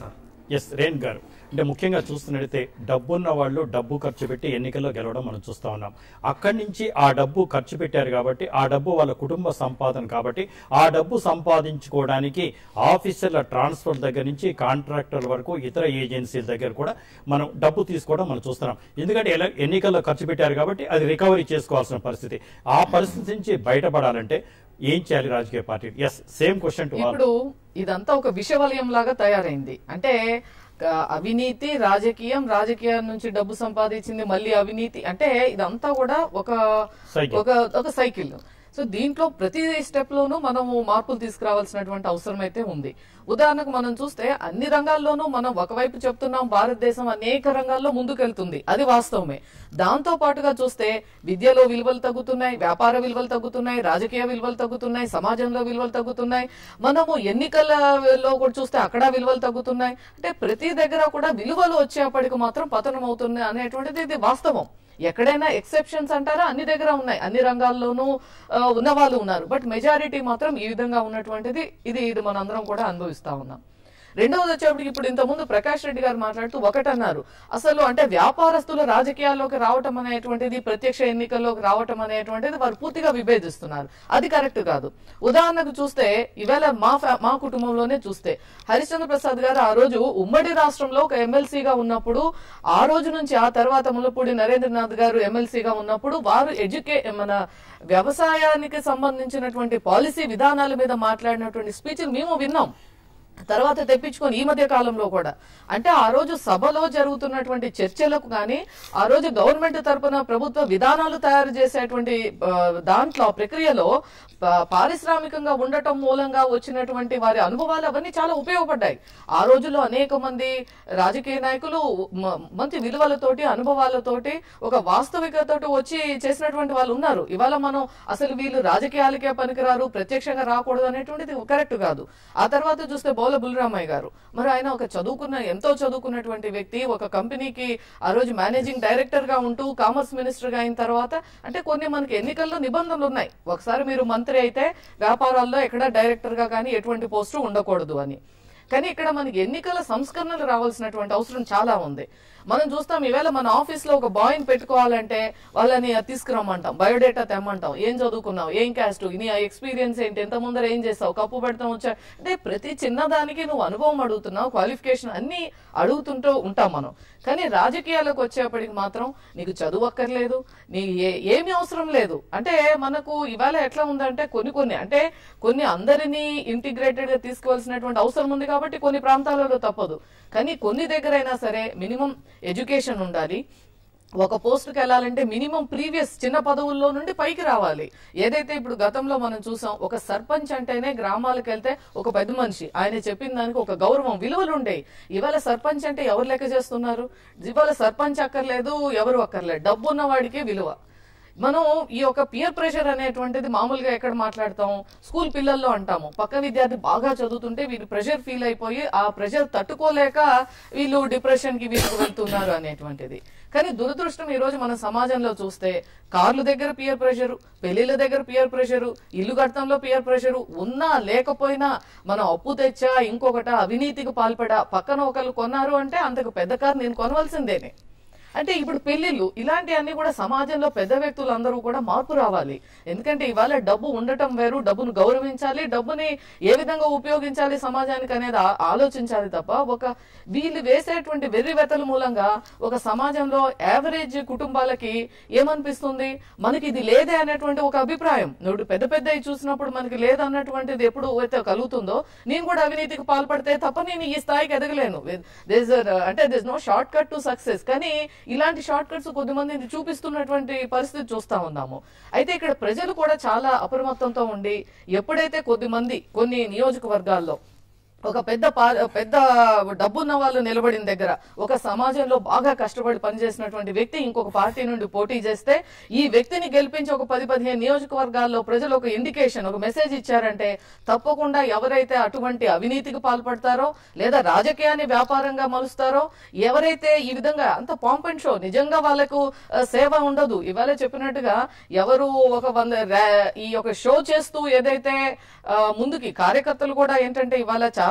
ఎస్ రేణ్ గారు అంటే ముఖ్యంగా చూస్తున్నట్టయితే డబ్బున్న వాళ్ళు డబ్బు ఖర్చు పెట్టి ఎన్నికల్లో గెలవడం మనం చూస్తా ఉన్నాం అక్కడి నుంచి ఆ డబ్బు ఖర్చు పెట్టారు కాబట్టి ఆ డబ్బు వాళ్ళ కుటుంబ సంపాదన కాబట్టి ఆ డబ్బు సంపాదించుకోవడానికి ఆఫీసర్ల ట్రాన్స్ఫర్ దగ్గర నుంచి కాంట్రాక్టర్ల వరకు ఇతర ఏజెన్సీల దగ్గర కూడా మనం డబ్బు తీసుకోవడం మనం చూస్తున్నాం ఎందుకంటే ఎలా- ఎన్నికల్లో ఖర్చు పెట్టారు కాబట్టి అది రికవరీ చేసుకోవాల్సిన పరిస్థితి ఆ పరిస్థితి నుంచి బయటపడాలంటే ఏం చేయాలి రాజకీయ పార్టీ ఎస్ సేమ్ క్వశ్చన్ టు ఇప్పుడు ఇదంతా ఒక విషవలయం లాగా తయారైంది అంటే ఆ, అవినీతి రాజకీయం రాజకీయం నుంచి డబ్బు సంపాదించింది మళ్ళీ అవినీతి అంటే ఇదంతా కూడా ఒక Cycle. ఒక ఒక సైకిల్ సో దీంట్లో ప్రతి స్టెప్ లోనూ మనము మార్పులు తీసుకురావాల్సినటువంటి అవసరం అయితే ఉంది ఉదాహరణకు మనం చూస్తే అన్ని రంగాల్లోనూ మనం ఒకవైపు చెప్తున్నాం భారతదేశం అనేక రంగాల్లో ముందుకెళ్తుంది అది వాస్తవమే దాంతో పాటుగా చూస్తే విద్యలో విలువలు తగ్గుతున్నాయి వ్యాపార విలువలు తగ్గుతున్నాయి రాజకీయ విలువలు తగ్గుతున్నాయి సమాజంలో విలువలు తగ్గుతున్నాయి మనము ఎన్నికలలో కూడా చూస్తే అక్కడ విలువలు తగ్గుతున్నాయి అంటే ప్రతి దగ్గర కూడా విలువలు వచ్చేప్పటికి మాత్రం పతనం అవుతుంది అనేటువంటిది ఇది వాస్తవం ఎక్కడైనా ఎక్సెప్షన్స్ అంటారా అన్ని దగ్గర ఉన్నాయి అన్ని రంగాల్లోనూ ఆ, ఉన్న వాళ్ళు ఉన్నారు బట్ మెజారిటీ మాత్రం ఈ విధంగా ఉన్నటువంటిది ఇది ఇది మనందరం కూడా అనుభవిస్తా ఉన్నాం రెండవది వచ్చేప్పటికి ఇప్పుడు ఇంతకుముందు ప్రకాష్ రెడ్డి గారు మాట్లాడుతూ ఒకటన్నారు అసలు అంటే వ్యాపారస్తులు రాజకీయాల్లోకి రావటం అనేటువంటిది ప్రత్యక్ష ఎన్నికల్లోకి రావటం అనేటువంటిది వారు పూర్తిగా విభేదిస్తున్నారు అది కరెక్ట్ కాదు ఉదాహరణకు చూస్తే ఈవేళ మా ఫ్యా- మా కుటుంబంలోనే చూస్తే హరిశ్చంద్ర ప్రసాద్ గారు ఆ రోజు ఉమ్మడి రాష్ట్రంలో ఒక ఎమ్మెల్సీగా ఉన్నప్పుడు ఆ రోజు నుంచి ఆ తర్వాత ముల్లపూడి నరేంద్రనాథ్ గారు ఎమ్మెల్సీగా ఉన్నప్పుడు వారు ఎడ్యుకే మన వ్యవసాయానికి సంబంధించినటువంటి పాలసీ విధానాల మీద మాట్లాడినటువంటి స్పీచ్లు మేము విన్నాం తర్వాత తెప్పించుకొని ఈ మధ్య కాలంలో కూడా అంటే ఆ రోజు సభలో జరుగుతున్నటువంటి చర్చలకు కానీ ఆ రోజు గవర్నమెంట్ తరపున ప్రభుత్వ విధానాలు తయారు చేసేటువంటి ఆ, దాంట్లో ఆ ప్రక్రియలో పా- పారిశ్రామికంగా ఉండటం మూలంగా వచ్చినటువంటి వారి అనుభవాలు అవన్నీ చాలా ఉపయోగపడ్డాయి ఆ రోజుల్లో అనేక మంది రాజకీయ నాయకులు మ- మంచి విలువలతోటి అనుభవాలతోటి ఒక వాస్తవికతతో వచ్చి చేసినటువంటి వాళ్ళు ఉన్నారు ఇవాళ మనం అసలు వీళ్ళు రాజకీయాలకే పనికిరారు ప్రత్యక్షంగా రాకూడదు అనేటువంటిది కరెక్ట్ కాదు ఆ తర్వాత చూస్తే బౌల బుల్రామయ్య గారు మరి ఆయన ఒక చదువుకున్న ఎంతో చదువుకున్నటువంటి వ్యక్తి ఒక కంపెనీకి ఆ రోజు మేనేజింగ్ డైరెక్టర్ గా ఉంటూ కామర్స్ మినిస్టర్ గా అయిన తర్వాత అంటే కొన్ని మనకి ఎన్నికల్లో నిబంధనలు ఉన్నాయి ఒకసారి మీరు మంత్రి అయితే వ్యాపారాల్లో ఎక్కడ డైరెక్టర్ గా కానీ ఎటువంటి పోస్టు ఉండకూడదు అని కానీ ఇక్కడ మనకి ఎన్నికల సంస్కరణలు రావాల్సినటువంటి అవసరం చాలా ఉంది మనం చూస్తాం ఈవేళ మన ఆఫీస్ లో ఒక బాయ్ పెట్టుకోవాలంటే వాళ్ళని తీసుకురమ్మంటాం బయోడేటా తెమ్మంటాం ఏం చదువుకున్నావు ఏం క్యాస్ట్ నీ ఎక్స్పీరియన్స్ ఏంటి ఎంత ముందర ఏం చేస్తావు కప్పు పెడతాం వచ్చా అంటే ప్రతి చిన్నదానికి నువ్వు అనుభవం అడుగుతున్నావు క్వాలిఫికేషన్ అన్ని అడుగుతుంటూ ఉంటాం మనం కానీ రాజకీయాలకు వచ్చేప్పటికి మాత్రం నీకు చదువు అక్కర్లేదు నీ ఏ- ఏమీ అవసరం లేదు అంటే మనకు ఇవాళ ఎట్లా ఉందంటే కొన్ని కొన్ని అంటే కొన్ని అందరినీ ఇంటిగ్రేటెడ్ గా తీసుకోవాల్సినటువంటి అవసరం ఉంది కాబట్టి కొన్ని ప్రాంతాలలో తప్పదు కానీ కొన్ని దగ్గరైనా సరే మినిమం ఎడ్యుకేషన్ ఉండాలి ఒక పోస్ట్కి వెళ్ళాలంటే మినిమం ప్రీవియస్ చిన్న పదవుల్లో నుండి పైకి రావాలి ఏదైతే ఇప్పుడు గతంలో మనం చూసాం ఒక సర్పంచ్ అంటేనే గ్రామాలకు వెళ్తే ఒక పెద్ద మనిషి ఆయన చెప్పిన దానికి ఒక గౌరవం విలువలు ఉండేవి ఇవాళ సర్పంచ్ అంటే ఎవరు లెక్క చేస్తున్నారు ఇవాళ సర్పంచ్ అక్కర్లేదు ఎవరు అక్కర్లేదు డబ్బు ఉన్న వాడికే విలువ మనం ఈ యొక్క పియర్ ప్రెషర్ అనేటువంటిది మామూలుగా ఎక్కడ మాట్లాడతాం స్కూల్ పిల్లల్లో అంటాము పక్క విద్యార్థి బాగా చదువుతుంటే వీళ్ళు ప్రెషర్ ఫీల్ అయిపోయి ఆ ప్రెషర్ తట్టుకోలేక వీళ్ళు డిప్రెషన్ కి వీళ్ళకి వెళ్తున్నారు అనేటువంటిది కానీ దురదృష్టం ఈ రోజు మన సమాజంలో చూస్తే కార్ల దగ్గర పియర్ ప్రెషర్ పెళ్లిళ్ళ దగ్గర పియర్ ప్రెషర్ ఇల్లు కట్టడంలో పియర్ ప్రెషర్ ఉన్నా లేకపోయినా మనం అప్పు తెచ్చా ఇంకొకట అవినీతికి పాల్పడా పక్కన ఒకళ్ళు కొన్నారు అంటే అంతకు పెద్ద కారు నేను కొనవలసిందేనే అంటే ఇప్పుడు పెళ్లిళ్ళు ఇలాంటివన్నీ కూడా సమాజంలో పెద్ద వ్యక్తులు అందరూ కూడా మార్పు రావాలి ఎందుకంటే ఇవాళ డబ్బు ఉండటం వేరు డబ్బును గౌరవించాలి డబ్బుని ఏ విధంగా ఉపయోగించాలి సమాజానికి అనేది ఆ- ఆలోచించాలి తప్ప ఒక వీళ్ళు వేసేటువంటి వెర్రి వెతల మూలంగా ఒక సమాజంలో యావరేజ్ కుటుంబాలకి ఏమనిపిస్తుంది మనకి ఇది లేదే అనేటువంటి ఒక అభిప్రాయం నువ్వు పెద్ద పెద్ద చూసినప్పుడు మనకి లేదన్నటువంటిది ఎప్పుడు అయితే కలుగుతుందో నేను కూడా అవినీతికి పాల్పడితే తప్ప నేను ఈ స్థాయికి ఎదగలేను There's a- అంటే this no short cut to success కానీ ఇలాంటి షార్ట్ కట్స్ కొద్దిమంది చూపిస్తున్నటువంటి పరిస్థితి చూస్తా ఉన్నాము అయితే ఇక్కడ ప్రజలు కూడా చాలా అప్రమత్తంతో ఉండి ఎప్పుడైతే కొద్దిమంది కొన్ని నియోజకవర్గాల్లో ఒక పెద్ద పా- పెద్ద డబ్బున్న వాళ్ళు నిలబడిన దగ్గర ఒక సమాజంలో బాగా కష్టపడి పనిచేసినటువంటి వ్యక్తి ఇంకొక పార్టీ నుండి పోటీ చేస్తే ఈ వ్యక్తిని గెలిపించి ఒక పది పదిహేను నియోజకవర్గాల్లో ప్రజలు ఒక ఇండికేషన్ ఒక మెసేజ్ ఇచ్చారంటే తప్పకుండా ఎవరైతే అటువంటి అవినీతికి పాల్పడతారో లేదా రాజకీయాన్ని వ్యాపారంగా మలుస్తారో ఎవరైతే ఈ విధంగా అంత పాంప్ అండ్ షో నిజంగా వాళ్ళకు ఆ, సేవ ఉండదు ఇవాళ చెప్పినట్టుగా ఎవరు ఒక వంద రా- ఈ యొక్క షో చేస్తూ ఏదైతే ఆ, ముందుకి కార్యకర్తలు కూడా ఏంటంటే ఇవాళ చాలా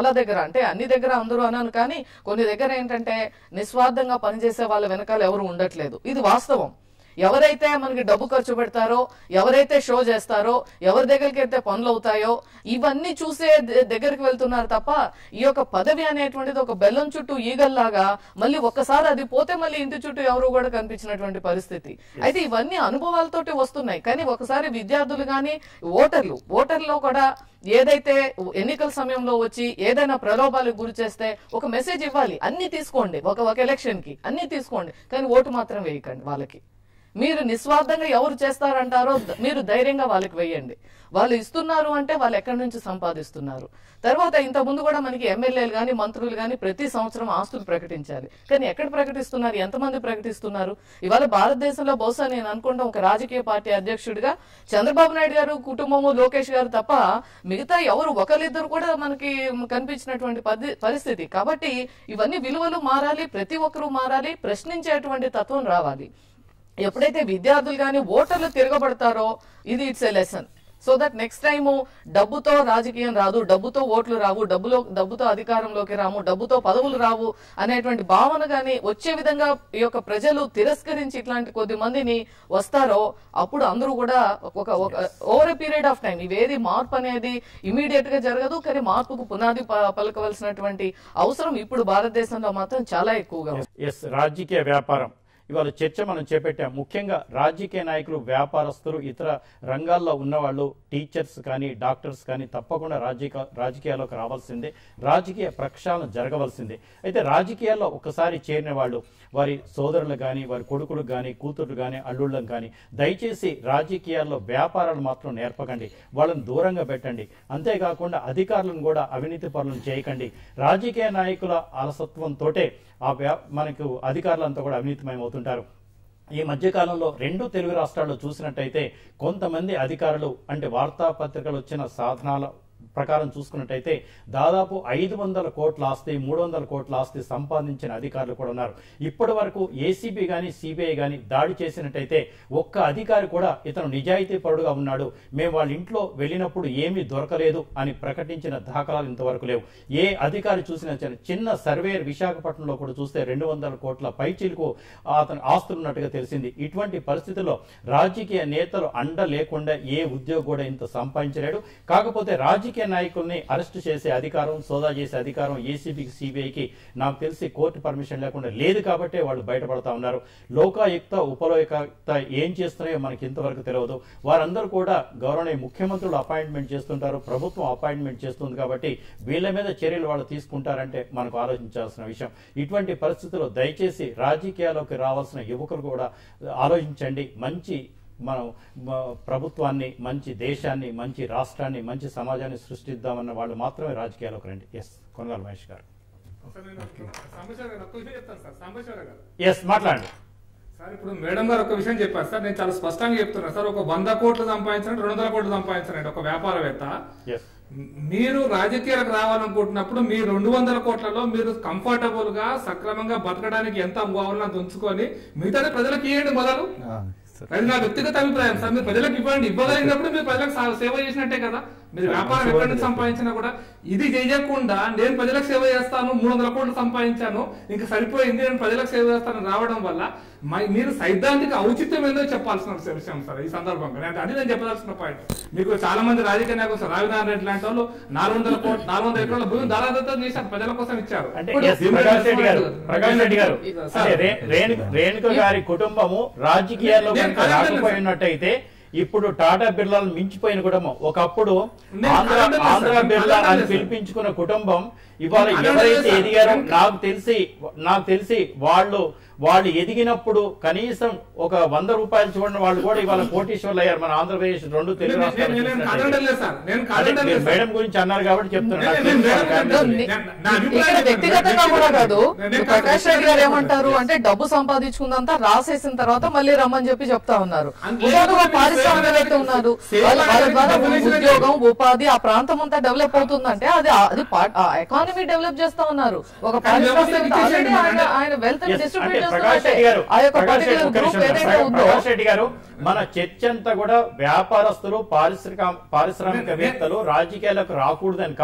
చాలా దగ్గర అంటే అన్ని దగ్గర అందరూ అన్నాను కానీ కొన్ని దగ్గర ఏంటంటే నిస్వార్థంగా పనిచేసే వాళ్ళ వెనకాల ఎవరు ఉండట్లేదు ఇది వాస్తవం ఎవరైతే మనకి డబ్బు ఖర్చు పెడతారో ఎవరైతే షో చేస్తారో ఎవరి దగ్గరికి అయితే పనులు అవుతాయో ఇవన్నీ చూసే ద- దగ్గరికి వెళ్తున్నారు తప్ప ఈ యొక్క పదవి అనేటువంటిది ఒక బెల్లం చుట్టూ ఈగల్లాగా మళ్ళీ ఒక్కసారి అది పోతే మళ్ళీ ఇంటి చుట్టూ ఎవరు కూడా కనిపించినటువంటి పరిస్థితి అయితే ఇవన్నీ అనుభవాలతోటి వస్తున్నాయి కానీ ఒకసారి విద్యార్థులు కానీ ఓటర్లు ఓటర్లో కూడా ఏదైతే ఎన్నికల సమయంలో వచ్చి ఏదైనా ప్రలోభాలకు గురి చేస్తే ఒక మెసేజ్ ఇవ్వాలి అన్ని తీసుకోండి ఒక ఒక ఎలక్షన్ కి అన్ని తీసుకోండి కానీ ఓటు మాత్రం వేయకండి వాళ్ళకి మీరు నిస్వార్థంగా ఎవరు చేస్తారంటారో ద- మీరు ధైర్యంగా వాళ్ళకి వేయండి వాళ్ళు ఇస్తున్నారు అంటే వాళ్ళు ఎక్కడి నుంచి సంపాదిస్తున్నారు తర్వాత ఇంత ముందు కూడా మనకి ఎమ్మెల్యేలు కానీ మంత్రులు కానీ ప్రతి సంవత్సరం ఆస్తులు ప్రకటించాలి కానీ ఎక్కడ ప్రకటిస్తున్నారు ఎంతమంది ప్రకటిస్తున్నారు ఇవాళ భారతదేశంలో బహుశా నేను అనుకుంటాం ఒక రాజకీయ పార్టీ అధ్యక్షుడిగా చంద్రబాబు నాయుడు గారు కుటుంబము లోకేష్ గారు తప్ప మిగతా ఎవరు ఒకరిద్దరు కూడా మనకి కనిపించినటువంటి పది- పరిస్థితి కాబట్టి ఇవన్నీ విలువలు మారాలి ప్రతి ఒక్కరూ మారాలి ప్రశ్నించేటువంటి తత్వం రావాలి ఎప్పుడైతే విద్యార్థులు కానీ ఓటర్లు తిరగబడతారో ఇది it's a lesson so that next time డబ్బుతో రాజకీయం రాదు డబ్బుతో ఓట్లు రావు డబ్బులో డబ్బుతో అధికారంలోకి రాము డబ్బుతో పదవులు రావు అనేటువంటి భావన కానీ వచ్చే విధంగా ఈ యొక్క ప్రజలు తిరస్కరించి ఇట్లాంటి కొద్ది మందిని వస్తారో అప్పుడు అందరూ కూడా ఒక ఒక over a period of time ఇవేది మార్పు అనేది ఇమీడియట్ గా జరగదు కానీ మార్పుకు పునాది ప- పలకవలసినటువంటి అవసరం ఇప్పుడు భారతదేశంలో మాత్రం చాలా ఎక్కువగా ఉంది. ఎస్ రాజకీయ వ్యాపారం ఇవాళ చర్చ మనం చేపట్టాం ముఖ్యంగా రాజకీయ నాయకులు వ్యాపారస్తులు ఇతర రంగాల్లో ఉన్నవాళ్ళు టీచర్స్ కానీ డాక్టర్స్ కానీ తప్పకుండా రాజకీయ రాజకీయాల్లోకి రావాల్సిందే రాజకీయ ప్రక్షాళన జరగవలసిందే అయితే రాజకీయాల్లో ఒకసారి చేరిన వాళ్ళు వారి సోదరులు కానీ వారి కొడుకులకు కానీ కూతుర్లు కానీ అల్లుళ్ళకు కానీ దయచేసి రాజకీయాల్లో వ్యాపారాలు మాత్రం నేర్పకండి వాళ్ళని దూరంగా పెట్టండి అంతేకాకుండా అధికారులను కూడా అవినీతి పనులను చేయకండి రాజకీయ నాయకుల అలసత్వంతోటే ఆ వ్యా- మనకు అధికారులంతా కూడా అవినీతిమయం అవుతుంటారు ఈ మధ్యకాలంలో రెండు తెలుగు రాష్ట్రాల్లో చూసినట్టయితే కొంతమంది అధికారులు అంటే వార్తాపత్రికలు వచ్చిన సాధనాల ప్రకారం చూసుకున్నట్టయితే దాదాపు ఐదు వందల కోట్ల ఆస్తి మూడు వందల కోట్ల ఆస్తి సంపాదించిన అధికారులు కూడా ఉన్నారు ఇప్పటి వరకు ఏసీబీ గాని సిబిఐ గాని దాడి చేసినట్టయితే ఒక్క అధికారి కూడా ఇతను నిజాయితీ పరుడుగా ఉన్నాడు మేము వాళ్ళ ఇంట్లో వెళ్ళినప్పుడు ఏమీ దొరకలేదు అని ప్రకటించిన దాఖలాలు ఇంతవరకు లేవు ఏ అధికారి చూసినా చిన్న- చిన్న సర్వేయర్ విశాఖపట్నంలో కూడా చూస్తే రెండు వందల కోట్ల పైచీలకు అతను ఆస్తులు ఉన్నట్టుగా తెలిసింది ఇటువంటి పరిస్థితుల్లో రాజకీయ నేతలు అండ లేకుండా ఏ ఉద్యోగి కూడా ఇంత సంపాదించలేడు కాకపోతే రాజకీయ నాయకుల్ని అరెస్ట్ చేసే అధికారం సోదా చేసే అధికారం ఏసీబీకి సిబిఐకి నాకు తెలిసి కోర్టు పర్మిషన్ లేకుండా లేదు కాబట్టే వాళ్ళు బయటపడతా ఉన్నారు లోకాయుక్త ఉపలోకాయుక్త ఏం చేస్తున్నాయో మనకి ఇంతవరకు తెలియదు వారందరూ కూడా గౌరవనీయ ముఖ్యమంత్రులు అపాయింట్మెంట్ చేస్తుంటారు ప్రభుత్వం అపాయింట్మెంట్ చేస్తుంది కాబట్టి వీళ్ళ మీద చర్యలు వాళ్ళు తీసుకుంటారంటే మనకు ఆలోచించాల్సిన విషయం ఇటువంటి పరిస్థితుల్లో దయచేసి రాజకీయాల్లోకి రావాల్సిన యువకులు కూడా ఆలోచించండి మంచి మనం మ- ప్రభుత్వాన్ని మంచి దేశాన్ని మంచి రాష్ట్రాన్ని మంచి సమాజాన్ని సృష్టిద్దామన్న వాళ్ళు మాత్రమే రాజకీయాల్లోకి రండి ఎస్ కొనగాల మహేష్ గారు సార్, నేను సాంబశివరావు గారు ఒక్క విషయం చెప్తాను సార్ సాంబశివరావు గారు ఎస్ మాట్లాడండి సార్ ఇప్పుడు మేడం గారు ఒక విషయం చెప్పారు సార్ నేను చాలా స్పష్టంగా చెప్తున్నా సార్ ఒక వంద కోట్లు సంపాదించినట్టు రెండు వందల కోట్లు సంపాదించినట్టు ఒక వ్యాపారవేత్త ఎస్ మీరు రాజకీయాలకు రావాలనుకుంటున్నప్పుడు మీ రెండు వందల కోట్లలో మీరు కంఫర్టబుల్ గా సక్రమంగా బతకడానికి ఎంత కావాలో అంత ఉంచుకొని మిగతాది ప్రజలకు ఇవ్వండి మొదలు అది నా వ్యక్తిగత అభిప్రాయం సార్ మీరు ప్రజలకు ఇవ్వండి ఇవ్వగలిగినప్పుడు మీరు ప్రజలకు సా- సేవ చేసినట్టే కదా మీరు వ్యాపారం ఎక్కడి నుంచి సంపాదించినా కూడా ఇది చేయకుండా నేను ప్రజలకు సేవ చేస్తాను మూడు వందల కోట్లు సంపాదించాను ఇంకా సరిపోయింది నేను ప్రజలకు సేవ చేస్తాను రావడం వల్ల మై- మీరు సైద్ధాంతిక ఔచిత్యం ఏందో చెప్పాల్సిన విషయం సార్ ఈ సందర్భంగా అంటే అది నేను చెప్పదలసిన పాయింట్ మీకు చాలా మంది రాజకీయ నాయకులు సార్ రావినారాయణ రెడ్డి లాంటి వాళ్ళు నాలుగు వందల కోట్లు నాలుగు వందల ఎకరాల భూమి దాదాపు చేశారు ప్రజల కోసం ఇచ్చారు అంటే ఇప్పుడు ఎస్ ప్రకాష్ రెడ్డి గారు ప్రకాష్ రెడ్డి గారు సార్, అంటే రే- రేణు- రేణుక గారి కుటుంబము రాజకీయాల్లో నేను కనుక కాదంటున్నాను సార్. రాకపోయినట్టయితే ఇప్పుడు టాటా బిర్లాలు మించిపోయిన కుటుంబం ఒకప్పుడు నేను ఆంధ్ర కాదంటలేదు ఆంధ్ర సార్, నేను బిర్లా అని కాదంటలేదు సార్. పిలిపించుకున్న కుటుంబం ఇవాళ నేను ఎవరైతే కాదంటలేదు సార్. ఎదిగారో నేను- నాకు తెలిసి నాకు తెలిసి వాళ్ళు వాళ్ళు ఎదిగినప్పుడు కనీసం ఒక వంద రూపాయలు చూడని వాళ్ళు కూడా ఇవాళ కోటీశ్వర్లు అయ్యారు మన ఆంధ్రప్రదేశ్ రెండు తెలుగు నేను- రాష్ట్రాలు నేను- నేను చూసినట్టయితే. కాదంటలేదు సార్ నేను అదే కాదంటలేదు మీరు సార్. మేడం గురించి అన్నారు కాబట్టి చెప్తున్నాను నాకు నేను- తెలిసి నేను వాళ్ళ మేడం ఫ్యామిలీ గురించి- ఉంది. నా అభిప్రాయం ఇక్కడ వ్యక్తిగతంగా కూడా కాదు నేను ఇప్పుడు ప్రకాష్ రెడ్డి గారు ఏమంటారు అంటే డబ్బు సంపాదించుకుందంతా రాసేసిన తర్వాత మళ్ళీ రమ్మని చెప్పి చెప్తా ఉన్నారు అందులో ఉదాహరణగా మీరు పారిశ్రామికవేత్త సేవ ఉన్నారు సేవ వాళ్ళ వాళ్ళ అనేది ద్వారా డబ్బులు ఇచ్చినట్టు. ఉద్యోగం ఉపాధి ఆ ప్రాంతం అంతా డెవలప్ అవుతుందంటే అది అది ఎకానమీ డెవలప్ చేస్తా ఉన్నారు ఒక పారిశ్రామికవేత్త ఇచ్చేసేయండి ఆల్రెడీ ఆయన మరి. ఆయన వెల్త్ Yes, డిస్ట్రిబ్యూట్ అంటే ప్రకాష్ రెడ్డి చేస్తున్నట్టే గారు ఆ యొక్క ప్రకాష్ రెడ్డి పర్టికులర్ ఒక్క గ్రూప్ నిమిషం. ఏదైతే ఉందో ప్రకాష్ రెడ్డి గారు మన చర్చ అంతా కూడా వ్యాపారస్తులు పారిశ్రామిక పారిశ్రామికవేత్తలు రాజకీయాలకు రాకూడదని కాదు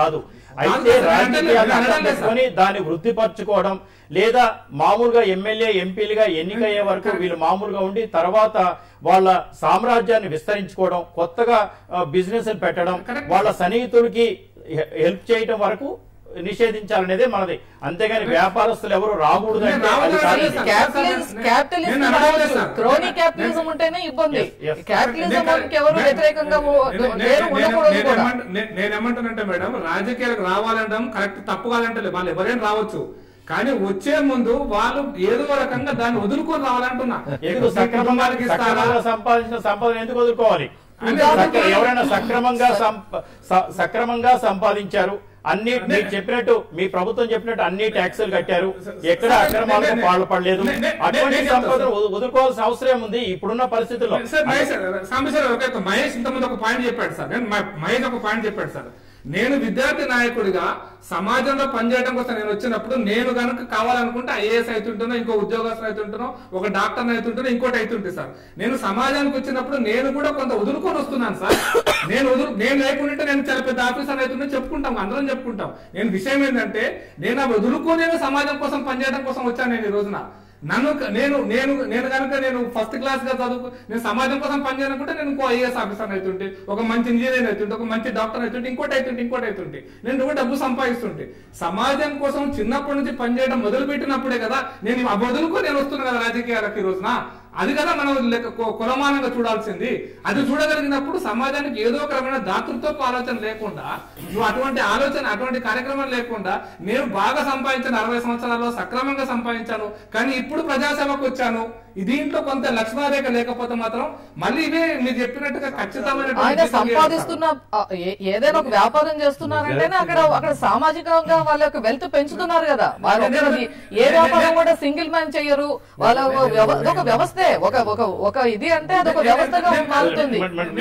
అయితే కాదు సార్, రాజకీయాలను నేను అడ్డం అనడం లేదు పెట్టుకొని దాన్ని వృద్ధిపరచుకోవడం లేదా మామూలుగా ఎమ్మెల్యే ఎంపీలుగా ఎన్నికయ్యే వరకు వీళ్ళు మామూలుగా ఉండి తర్వాత వాళ్ళ సామ్రాజ్యాన్ని విస్తరించుకోవడం కొత్తగా బిజినెస్ పెట్టడం Correct. వాళ్ళ సన్నిహితుడికి హె- హెల్ప్ చేయడం వరకు నిషేధించాలనేదే మనది అంతేగాని వ్యాపారస్తులు ఎవరు రాకూడదు అంటే నేను రావద్దు అది కాదు. అంటే సార్. క్యాపిటలిస్ట్ నేను- క్యాపిటలిస్ట్ నేను అనట్లేదు సార్. క్రోనీ క్యాపిటలిజం ఉంటేనే ఇబ్బంది Yes, yes. క్యాపిటలిజం నేను- ఎవరు నేను- వ్యతిరేకంగా నేను- లేరు నేను- ఉండకూడదు నేను కూడా ఏమంట- నేను- నేను ఏమంటానంటే మేడం రాజకీయాలకు రావాలంటాం కరెక్ట్ తప్పు కాదంటే వాళ్ళు ఎవరైనా రావచ్చు కానీ వచ్చే ముందు వాళ్ళు ఏదో రకంగా దాన్ని వదులుకొని రావాలంటున్నా ఎందుకు మీ సక్రమంగా కుటుంబానికి ఇస్తారా? సక్రమంగా సంపాదించిన సంపదను ఎందుకు వదులుకోవాలి అంటే సక్ర- ఎవరైనా సక్రమంగా సంప- స- సక్రమంగా సంపాదించారు అన్ని మీరు చెప్పినట్టు మీ ప్రభుత్వం చెప్పినట్టు అన్ని ట్యాక్సులు కట్టారు ఎక్కడ అక్రమాలకు పాల్పడలేదు నే- నే- అటువంటి నేను సంపదను చెప్తాను. వదు- వదులుకోవాల్సిన అవసరం ఉంది ఇప్పుడున్న పరిస్థితుల్లో సార్ మహేష్ సాంబ సార్ ఒక ఒక మహేష్ ఇంతకుముందు ఒక పాయింట్ చెప్పాడు సార్ నేను మ- మహేష్ ఒక పాయింట్ చెప్పాడు సార్ నేను విద్యార్థి నాయకుడిగా సమాజంలో పనిచేయడం కోసం నేను వచ్చినప్పుడు నేను కనుక కావాలనుకుంటే ఐఏఎస్ అవుతుంటానో ఇంకో ఉద్యోగస్తులు అవుతుంటానో ఒక డాక్టర్ అవుతుంటానో ఇంకోటి అవుతుంటే సార్ నేను సమాజానికి వచ్చినప్పుడు నేను కూడా కొంత వదులుకొని వస్తున్నాను సార్ నేను వదులు నేను లేకుంటే నేను చాలా పెద్ద ఆఫీసర్ అవుతుంటే చెప్పుకుంటాం అందరం చెప్పుకుంటాం నేను విషయం ఏంటంటే నేను ఆ వదులుకొని నేను సమాజం కోసం పనిచేయడం కోసం వచ్చాను నేను ఈ రోజున నన్ను నేను నేను నేను కనుక నేను ఫస్ట్ క్లాస్ గా చదువు నేను సమాజం కోసం పనిచేయాలనుకుంటే నేను ఇంకో ఐఏఎస్ ఆఫీసర్ అవుతుంటే ఒక మంచి ఇంజనీర్ అవుతుంటే ఒక మంచి డాక్టర్ అవుతుంటే ఇంకోటి అవుతుంటే ఇంకోటి అవుతుంటే నేను కూడా డబ్బు సంపాదిస్తుంటే సమాజం కోసం చిన్నప్పటి నుంచి పనిచేయడం మొదలు పెట్టినప్పుడే కదా నేను ఆ వదులుకో నేను వస్తున్నాను కదా రాజకీయాలకు ఈ రోజున అది కదా మనం లెక్క కొ- కొలమానంగా చూడాల్సింది అది చూడగలిగినప్పుడు సమాజానికి ఏదో ఒక రకమైన దాతృత్వపు ఆలోచన లేకుండా నువ్వు అటువంటి ఆలోచన అటువంటి కార్యక్రమం లేకుండా నేను బాగా సంపాదించాను అరవై సంవత్సరాల్లో సక్రమంగా సంపాదించాను కానీ ఇప్పుడు ప్రజాసేవకు వచ్చాను ఈ దీంట్లో కొంత లక్ష్మణరేఖ లేకపోతే మాత్రం మళ్ళీ ఇవే మీరు చెప్పినట్టుగా ఖచ్చితమైన ఆయన సంపాదిస్తున్న ఆ, ఏ- ఏదైనా ఒక వ్యాపారం చేస్తున్నారంటేనే అక్కడ అక్కడ సామాజికంగా వాళ్ళ యొక్క వెల్త్ పెంచుతున్నారు కదా వాళ్ళు ఒక్కరిది ఏ వ్యాపారం కూడా సింగిల్ మ్యాన్ చెయ్యరు వాళ్ళ ఒక వ్యవ- అదొక వ్యవస్థే ఒక ఒక ఒక ఇది అంటే అదొక వ్యవస్థగా మారుతుంది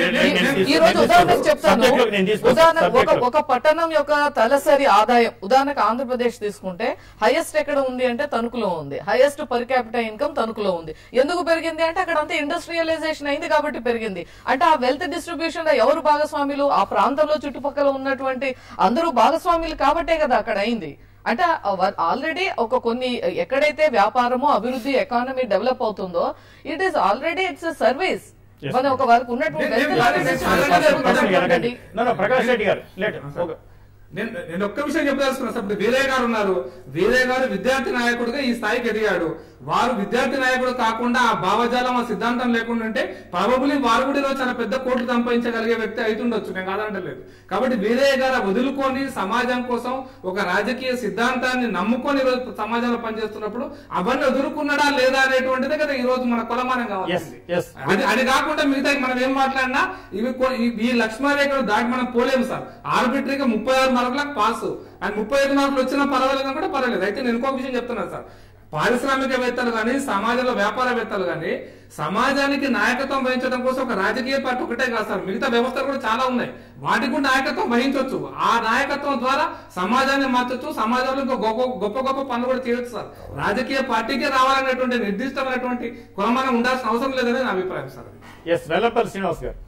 ఈ రోజు ఉదాహరణకు చెప్తాను Subject నేను తీసుకొస్తాను. ఉదాహరణ ఒక Subject. ఒక పట్టణం యొక్క తలసరి ఆదాయం ఉదాహరణకు ఆంధ్రప్రదేశ్ తీసుకుంటే హైయెస్ట్ ఎక్కడ ఉంది అంటే తణుకులో ఉంది హైయెస్ట్ పర్ క్యాపిటల్ ఇన్కమ్ తణుకులో ఉంది ఎందుకు పెరిగింది అంటే అక్కడ అంతా ఇండస్ట్రియలైజేషన్ అయింది కాబట్టి పెరిగింది అంటే ఆ వెల్త్ డిస్ట్రిబ్యూషన్ లో ఎవరు భాగస్వాములు ఆ ప్రాంతంలో చుట్టుపక్కల ఉన్నటువంటి అందరూ భాగస్వాములు కాబట్టే కదా అక్కడ అయింది అంటే ఆల్రెడీ ఒక కొన్ని ఎక్కడైతే వ్యాపారము అభివృద్ధి ఎకానమీ డెవలప్ అవుతుందో it is already it's service Yes, మన ఒక వారికి ఉన్నటువంటి నేను- wealth నేను- analysis నేను- already నేను- డెవలప్ ప్రశ్నకి వెళ్ళకండి. అవుతుంది. No, no, ప్రకాష్ రెడ్డి గారు లేట్ ఓకే. నేను నేను ఒక్క విషయం చెప్పదలుచుకున్నా సార్ ఇప్పుడు వీరయ్య గారు ఉన్నారు వీరయ్య గారు విద్యార్థి నాయకుడిగా ఈ స్థాయికి ఎదిగాడు వారు విద్యార్థి నాయకుడు కాకుండా ఆ భావజాలం ఆ సిద్ధాంతం లేకుండా ఉంటే ప్రాబబులీ వారు కూడా ఈరోజు చాలా పెద్ద కోట్లు సంపాదించగలిగే వ్యక్తి అవుతుండొచ్చు నేను కాదంటలేదు కాబట్టి వీరయ్య గారు వదులుకొని సమాజం కోసం ఒక రాజకీయ సిద్ధాంతాన్ని నమ్ముకొని ఈరోజు సమాజంలో పనిచేస్తున్నప్పుడు అవన్నీ వదులుకున్నాడా లేదా అనేటువంటిదే కదా ఈ రోజు మన కొలమానం Yes, కావాలి yes. అది అది కాకుండా మిగతా మనం ఏం మాట్లాడినా ఇవి కొ- ఈ- ఈ లక్ష్మారేఖలు దాటి మనం పోలేము సార్ ఆర్బిటరీగా ముప్పై ఆరు మార్కులకు పాస్ అది ముప్పై ఐదు మార్కులు వచ్చినా పర్వాలేదు కూడా పర్వాలేదు అయితే నేను ఇంకొక విషయం చెప్తున్నాను సార్ పారిశ్రామికవేత్తలు కానీ సమాజంలో వ్యాపారవేత్తలు కానీ సమాజానికి నాయకత్వం వహించడం కోసం ఒక రాజకీయ పార్టీ ఒకటే కాదు సార్ మిగతా వ్యవస్థలు కూడా చాలా ఉన్నాయి వాటికి కూడా నాయకత్వం వహించవచ్చు ఆ నాయకత్వం ద్వారా సమాజాన్ని మార్చొచ్చు సమాజంలో ఇంకా గొప్ప గొప్ప గొప్ప పనులు కూడా చేయొచ్చు సార్ రాజకీయ పార్టీకే రావాలనేటువంటి నిర్దిష్టమైనటువంటి కులమానం ఉండాల్సిన అవసరం లేదని నా అభిప్రాయం సార్ ఎస్ వెల్లంపల్లి శ్రీనివాస్ గారు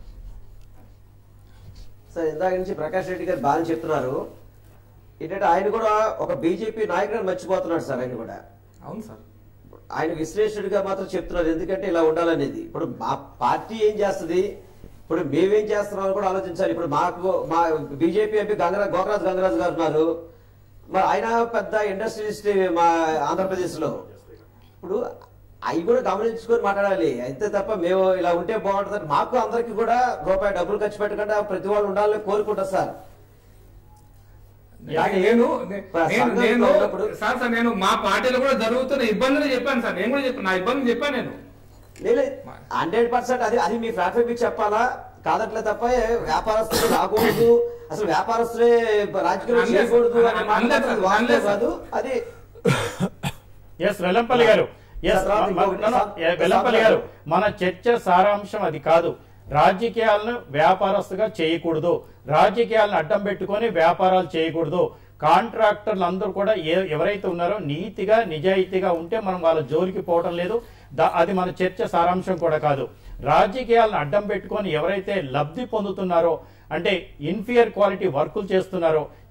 సార్ ఇందాక నుంచి ప్రకాష్ రెడ్డి గారు బాగా చెప్తున్నారు ఏంటంటే ఆయన కూడా ఒక బీజేపీ నాయకుడు మర్చిపోతున్నాడు సార్ ఆయన కూడా అవును సార్ ఆయన విశ్లేషకుడిగా మాత్రం చెప్తున్నారు ఎందుకంటే ఇలా ఉండాలనేది ఇప్పుడు మా పార్టీ ఏం చేస్తుంది ఇప్పుడు మేమేం చేస్తున్నాం అని కూడా ఆలోచించాలి ఇప్పుడు మాకు మా బీజేపీ ఎంపీ గంగరా గోకరాజు గంగరాజు గారు ఉన్నారు మరి ఆయన పెద్ద ఇండస్ట్రియలిస్ట్ మా ఆంధ్రప్రదేశ్ లో ఇప్పుడు అవి కూడా గమనించుకొని మాట్లాడాలి అయితే తప్ప మేము ఇలా ఉంటే బాగుంటుంది మాకు అందరికి కూడా రూపాయి డబ్బులు ఖర్చు పెట్టకుండా ప్రతి వాళ్ళు ఉండాలని కోరుకుంటా సార్ కానీ నేను నే- ఇప్పుడు ఆ నేను సంఘంలో నేను ఉన్నప్పుడు- సార్ సార్ నేను మా పార్టీలో కూడా జరుగుతున్న ఇబ్బందులు చెప్పాను సార్ నేను కూడా చెప్పాను నా ఇబ్బందులు చెప్పాను నేను హండ్రెడ్ పర్సెంట్ అది అది మీ ప్లాట్ఫామ్ మీకు చెప్పాలా కాదట్లే తప్ప వ్యాపారస్తులు రాకూడదు అసలు వ్యాపారస్తులే రాజకీయం Unless- చేయకూడదు అని unless- మాట్లాడుతున్నది వాస్తవం unless- కాదు అది ఎస్ వెల్లంపల్లి గారు ఎస్ తర్వాత ఇంకొకటి సార్- వెల్లంపల్లి గారు మన చర్చ సారాంశం అది కాదు రాజకీయాలను వ్యాపారస్తుగా చేయకూడదు రాజకీయాలను అడ్డం పెట్టుకొని వ్యాపారాలు చేయకూడదు కాంట్రాక్టర్లు అందరూ కూడా ఏ- ఎవరైతే ఉన్నారో నీతిగా నిజాయితీగా ఉంటే మనం వాళ్ళ జోలికి పోవడం లేదు దా- అది మన చర్చ సారాంశం కూడా కాదు రాజకీయాలను అడ్డం పెట్టుకొని ఎవరైతే లబ్ధి పొందుతున్నారో అంటే ఇన్ఫియర్ క్వాలిటీ వర్కులు చేస్తున్నారో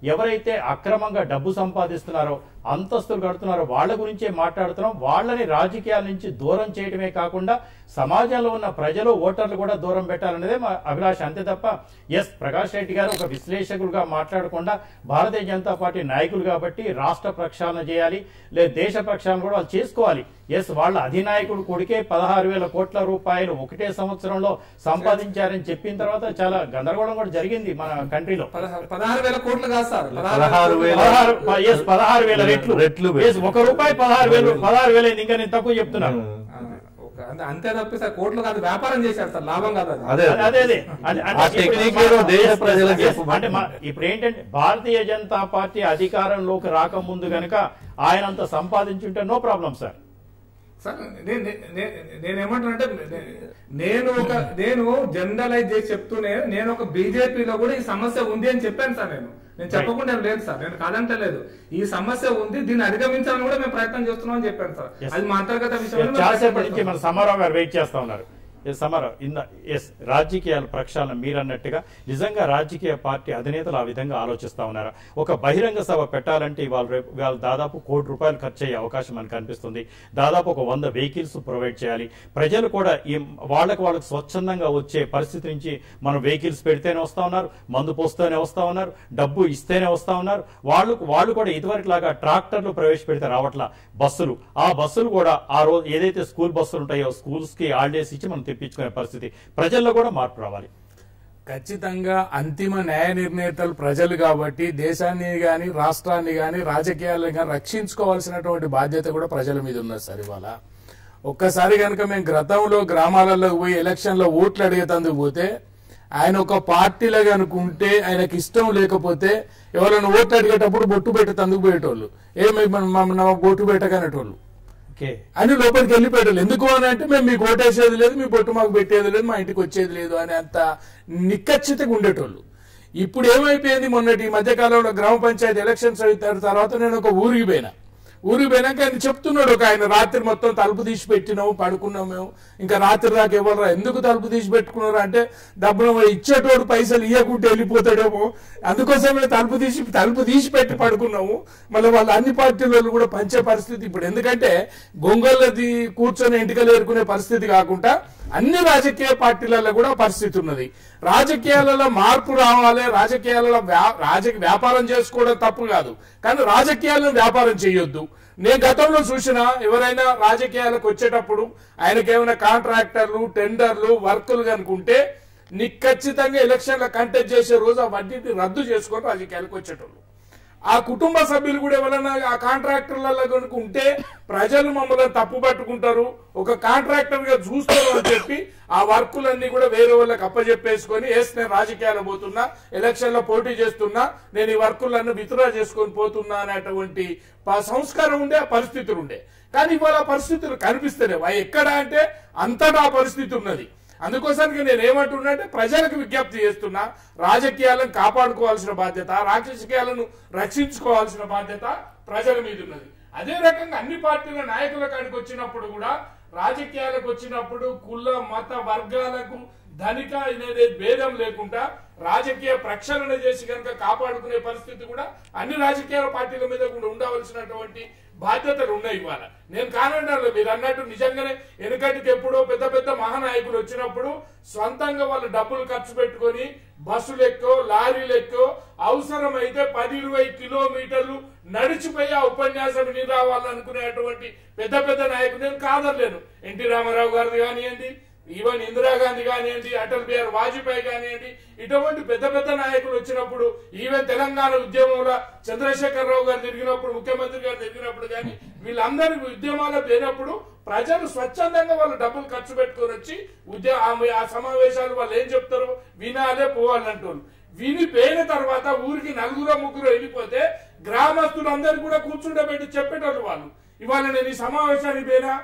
ఎవరైతే అక్రమంగా డబ్బు సంపాదిస్తున్నారో అంతస్తులు కడుతున్నారో వాళ్ళ గురించే మాట్లాడుతున్నాం వాళ్ళని రాజకీయాల నుంచి దూరం చేయడమే కాకుండా సమాజంలో ఉన్న ప్రజలు ఓటర్లు కూడా దూరం పెట్టాలనేదే మా అభిలాష అంతే తప్ప ఎస్ ప్రకాష్ రెడ్డి గారు ఒక విశ్లేషకులుగా మాట్లాడకుండా భారతీయ జనతా పార్టీ నాయకులు కాబట్టి రాష్ట్ర ప్రక్షాళన చేయాలి లేదా దేశ ప్రక్షాళన కూడా వాళ్ళు చేసుకోవాలి ఎస్ వాళ్ళ అధినాయకుడు కొడుకే పదహారు వేల కోట్ల రూపాయలు ఒకటే సంవత్సరంలో సంపాదించారని చెప్పిన తర్వాత చాలా గందరగోళం కూడా జరిగింది మన కంట్రీలో పదహారు పదహారు వేల కోట్లు కాదు సార్ పదహారు వేల పదహారు ఎస్ పదహారు వేల రెట్లు రెట్లు Yes, ఒక రూపాయి పదహారు వేలు పదహారు వేలు అయింది ఇంకా నేను తక్కువ చెప్తున్నాను ఆ, ఒక- అంతే- అంతే తప్పి సార్ కోట్లు కాదు వ్యాపారం చేశారు సార్ లాభం కాదు అది అదే అదే అదే అంటే- అంటే ఆ ఇప్పుడు టెక్నిక్ మన- ఏదో దేశ yes, ప్రజలకు yes, చెప్పమని. అంటే మా- ఇప్పుడు ఏంటంటే భారతీయ జనతా పార్టీ అధికారంలోకి రాకముందు గనుక ఆయన అంత సంపాదించుంటే నో ప్రాబ్లం సార్ సార్ నే- నే- నే- నేనేమంటానంటే నే- నేను ఒక నేను జనరలైజ్ చేసి చెప్తూనే నేను ఒక బీజేపీలో కూడా ఈ సమస్య ఉంది అని చెప్పాను సార్ నేను నేను చెప్పకుండా ఏం లేదు సార్ నేను కాదంటలేదు ఈ సమస్య ఉంది దీన్ని అధిగమించాలని కూడా మేము ప్రయత్నం చేస్తున్నాం అని చెప్పాను సార్ Yes. అది మా అంతర్గత విషయంలో మేము చాలాసేపటి ప్రయత్నం నుంచి మన చేస్తున్నాం. సమారావు గారు వెయిట్ చేస్తా ఉన్నారు ఎస్ సమారావు ఇంద ఎస్ రాజకీయాల ప్రక్షాళన మీరన్నట్టుగా నిజంగా రాజకీయ పార్టీ అధినేతలు ఆ విధంగా ఆలోచిస్తా ఉన్నారా ఒక బహిరంగ సభ పెట్టాలంటే ఇవాళ రేపు ఇవాళ దాదాపు కోటి రూపాయలు ఖర్చు అయ్యే అవకాశం మనకు కనిపిస్తుంది దాదాపు ఒక వంద వెహికల్స్ ప్రొవైడ్ చేయాలి ప్రజలు కూడా ఈ వాళ్ళకి వాళ్ళకి స్వచ్ఛందంగా వచ్చే పరిస్థితి నుంచి మనం వెహికల్స్ పెడితేనే వస్తా ఉన్నారు మందు పోస్తేనే వస్తా ఉన్నారు డబ్బు ఇస్తేనే వస్తా ఉన్నారు వాళ్ళు వాళ్ళు కూడా ఇదివరకు లాగా ట్రాక్టర్లు ప్రవేశపెడితే రావట్లా బస్సులు ఆ బస్సులు కూడా ఆ రోజు ఏదైతే స్కూల్ బస్సులు ఉంటాయో స్కూల్స్ కి హాలిడేస్ ఇచ్చి మనం తెప్పించుకునే పరిస్థితి ప్రజల్లో కూడా మార్పు రావాలి ఖచ్చితంగా అంతిమ న్యాయ నిర్ణేతలు ప్రజలు కాబట్టి దేశాన్ని గాని రాష్ట్రాన్ని గాని రాజకీయాలను గాని రక్షించుకోవాల్సినటువంటి బాధ్యత కూడా ప్రజల మీద ఉన్నది సార్ ఇవాళ ఒక్కసారి కనుక మేము గతంలో గ్రామాలలో పోయి ఎలక్షన్లో ఓట్లు అడిగేతందుకు పోతే ఆయన ఒక పార్టీలో కనుకుంటే ఆయనకి ఇష్టం లేకపోతే ఎవరైనా ఓట్లు అడిగేటప్పుడు బొట్టు పెట్టేందుకు పోయేటోళ్ళు ఏమి మన బొట్టు పెట్టకనేటోళ్ళు ఓకే అని లోపలికి వెళ్ళిపోయాడు ఎందుకు అని అంటే మేము మీకు ఓటేసేది లేదు మీ బొట్టు మాకు పెట్టేది లేదు మా ఇంటికి వచ్చేది లేదు అని అంత నిక్కచ్చితగా ఉండేటోళ్ళు ఇప్పుడు ఏమైపోయింది మొన్నటి ఈ మధ్య కాలంలో గ్రామ పంచాయతీ ఎలక్షన్స్ అయిన తర్వాత నేను ఒక ఊరికి పోయినా ఊరికి పోయినాక ఆయన చెప్తున్నాడు ఒక ఆయన రాత్రి మొత్తం తలుపు తీసి పెట్టినాము పడుకున్నాము మేము ఇంకా రాత్రి దాకా ఇవ్వరా ఎందుకు తలుపు తీసి పెట్టుకున్నారు అంటే డబ్బులు ఇచ్చేటోడు పైసలు ఇవ్వకుంటే వెళ్ళిపోతాడేమో అందుకోసమే తలుపు తీసి తలుపు తీసి పెట్టి పడుకున్నాము మళ్ళీ వాళ్ళు అన్ని పార్టీల వాళ్ళు కూడా పంచే పరిస్థితి ఇప్పుడు ఎందుకంటే గొంగళ్ళది కూర్చొని ఎంటికలు ఏరుకునే పరిస్థితి కాకుండా అన్ని రాజకీయ పార్టీలలో కూడా పరిస్థితి ఉన్నది రాజకీయాలలో మార్పు రావాలి రాజకీయాలలో వ్యా- రాజకీయ వ్యాపారం చేసుకోవడం తప్పు కాదు కానీ రాజకీయాలను వ్యాపారం చేయొద్దు నేను గతంలో చూసిన ఎవరైనా రాజకీయాలకు వచ్చేటప్పుడు ఆయనకేమైనా కాంట్రాక్టర్లు టెండర్లు వర్కులు కనుకుంటే నిఖచ్చితంగా ఎలక్షన్ల కంటెస్ట్ చేసే రోజు ఆ వడ్డీని రద్దు చేసుకొని రాజకీయాలకు వచ్చేటోళ్ళు ఆ కుటుంబ సభ్యులు కూడా ఎవరైనా ఆ కాంట్రాక్టర్లలో కనుక ఉంటే ప్రజలు మమ్మల్ని తప్పు పట్టుకుంటారు ఒక కాంట్రాక్టర్ గా చూస్తారు అని చెప్పి ఆ వర్కులన్నీ కూడా వేరే వాళ్ళకి అప్పచెప్పేసుకొని ఎస్ నేను రాజకీయాలు పోతున్నా ఎలక్షన్ లో పోటీ చేస్తున్నా నేను ఈ వర్కులన్నీ విత్డ్రా చేసుకొని పోతున్నా అనేటువంటి ప- సంస్కారం ఉండే ఆ పరిస్థితులు ఉండే కానీ ఇవాళ ఆ పరిస్థితులు కనిపిస్తలేవు అవి ఎక్కడ అంటే అంతటా ఆ పరిస్థితి ఉన్నది అందుకోసానికి నేను ఏమంటున్నా అంటే ప్రజలకు విజ్ఞప్తి చేస్తున్నా రాజకీయాలను కాపాడుకోవాల్సిన బాధ్యత రాజకీయాలను రక్షించుకోవాల్సిన బాధ్యత ప్రజల మీద ఉన్నది అదే రకంగా అన్ని పార్టీల నాయకుల కాడికి వచ్చినప్పుడు కూడా రాజకీయాలకు వచ్చినప్పుడు కుల మత వర్గాలకు ధనిక అనేది భేదం లేకుండా రాజకీయ ప్రక్షాళన చేసి కనుక కాపాడుకునే పరిస్థితి కూడా అన్ని రాజకీయ పార్టీల మీద కూడా ఉండవలసినటువంటి బాధ్యతలు ఉన్నాయి ఇవాళ నేను కానంటాను మీరు అన్నట్టు నిజంగానే వెనుకటికి ఎప్పుడో పెద్ద పెద్ద మహానాయకులు వచ్చినప్పుడు సొంతంగా వాళ్ళు డబ్బులు ఖర్చు పెట్టుకొని బస్సులు ఎక్కో లారీలు ఎక్కో అవసరమైతే పది ఇరవై కిలోమీటర్లు నడిచిపోయి ఆ ఉపన్యాసం విని రావాలనుకునేటువంటి పెద్ద పెద్ద నాయకులు నేను కాదలేను ఎన్టీ రామారావు గారిది కానివ్వండి ఈవెన్ ఇందిరాగాంధీ కానివ్వండి అటల్ బిహార్ వాజ్పేయి కానివ్వండి ఇటువంటి పెద్ద పెద్ద నాయకులు వచ్చినప్పుడు ఈవెన్ తెలంగాణ ఉద్యమంలో చంద్రశేఖర్ రావు గారు తిరిగినప్పుడు ముఖ్యమంత్రి గారు తిరిగినప్పుడు కానీ వీళ్ళందరూ ఉద్యమాలు పోయినప్పుడు ప్రజలు స్వచ్ఛందంగా వాళ్ళు డబ్బులు ఖర్చు పెట్టుకొని వచ్చి ఉద్య ఆ- ఆ సమావేశాలు వాళ్ళు ఏం చెప్తారో వినాలే పోవాలంటారు విని పోయిన తర్వాత ఊరికి నలుగురు ముగ్గురు వెళ్ళిపోతే గ్రామస్తులందరూ కూడా కూర్చుండబెట్టి చెప్పేటోళ్ళు వాళ్ళు ఇవాళ నేను ఈ సమావేశానికి పోయినా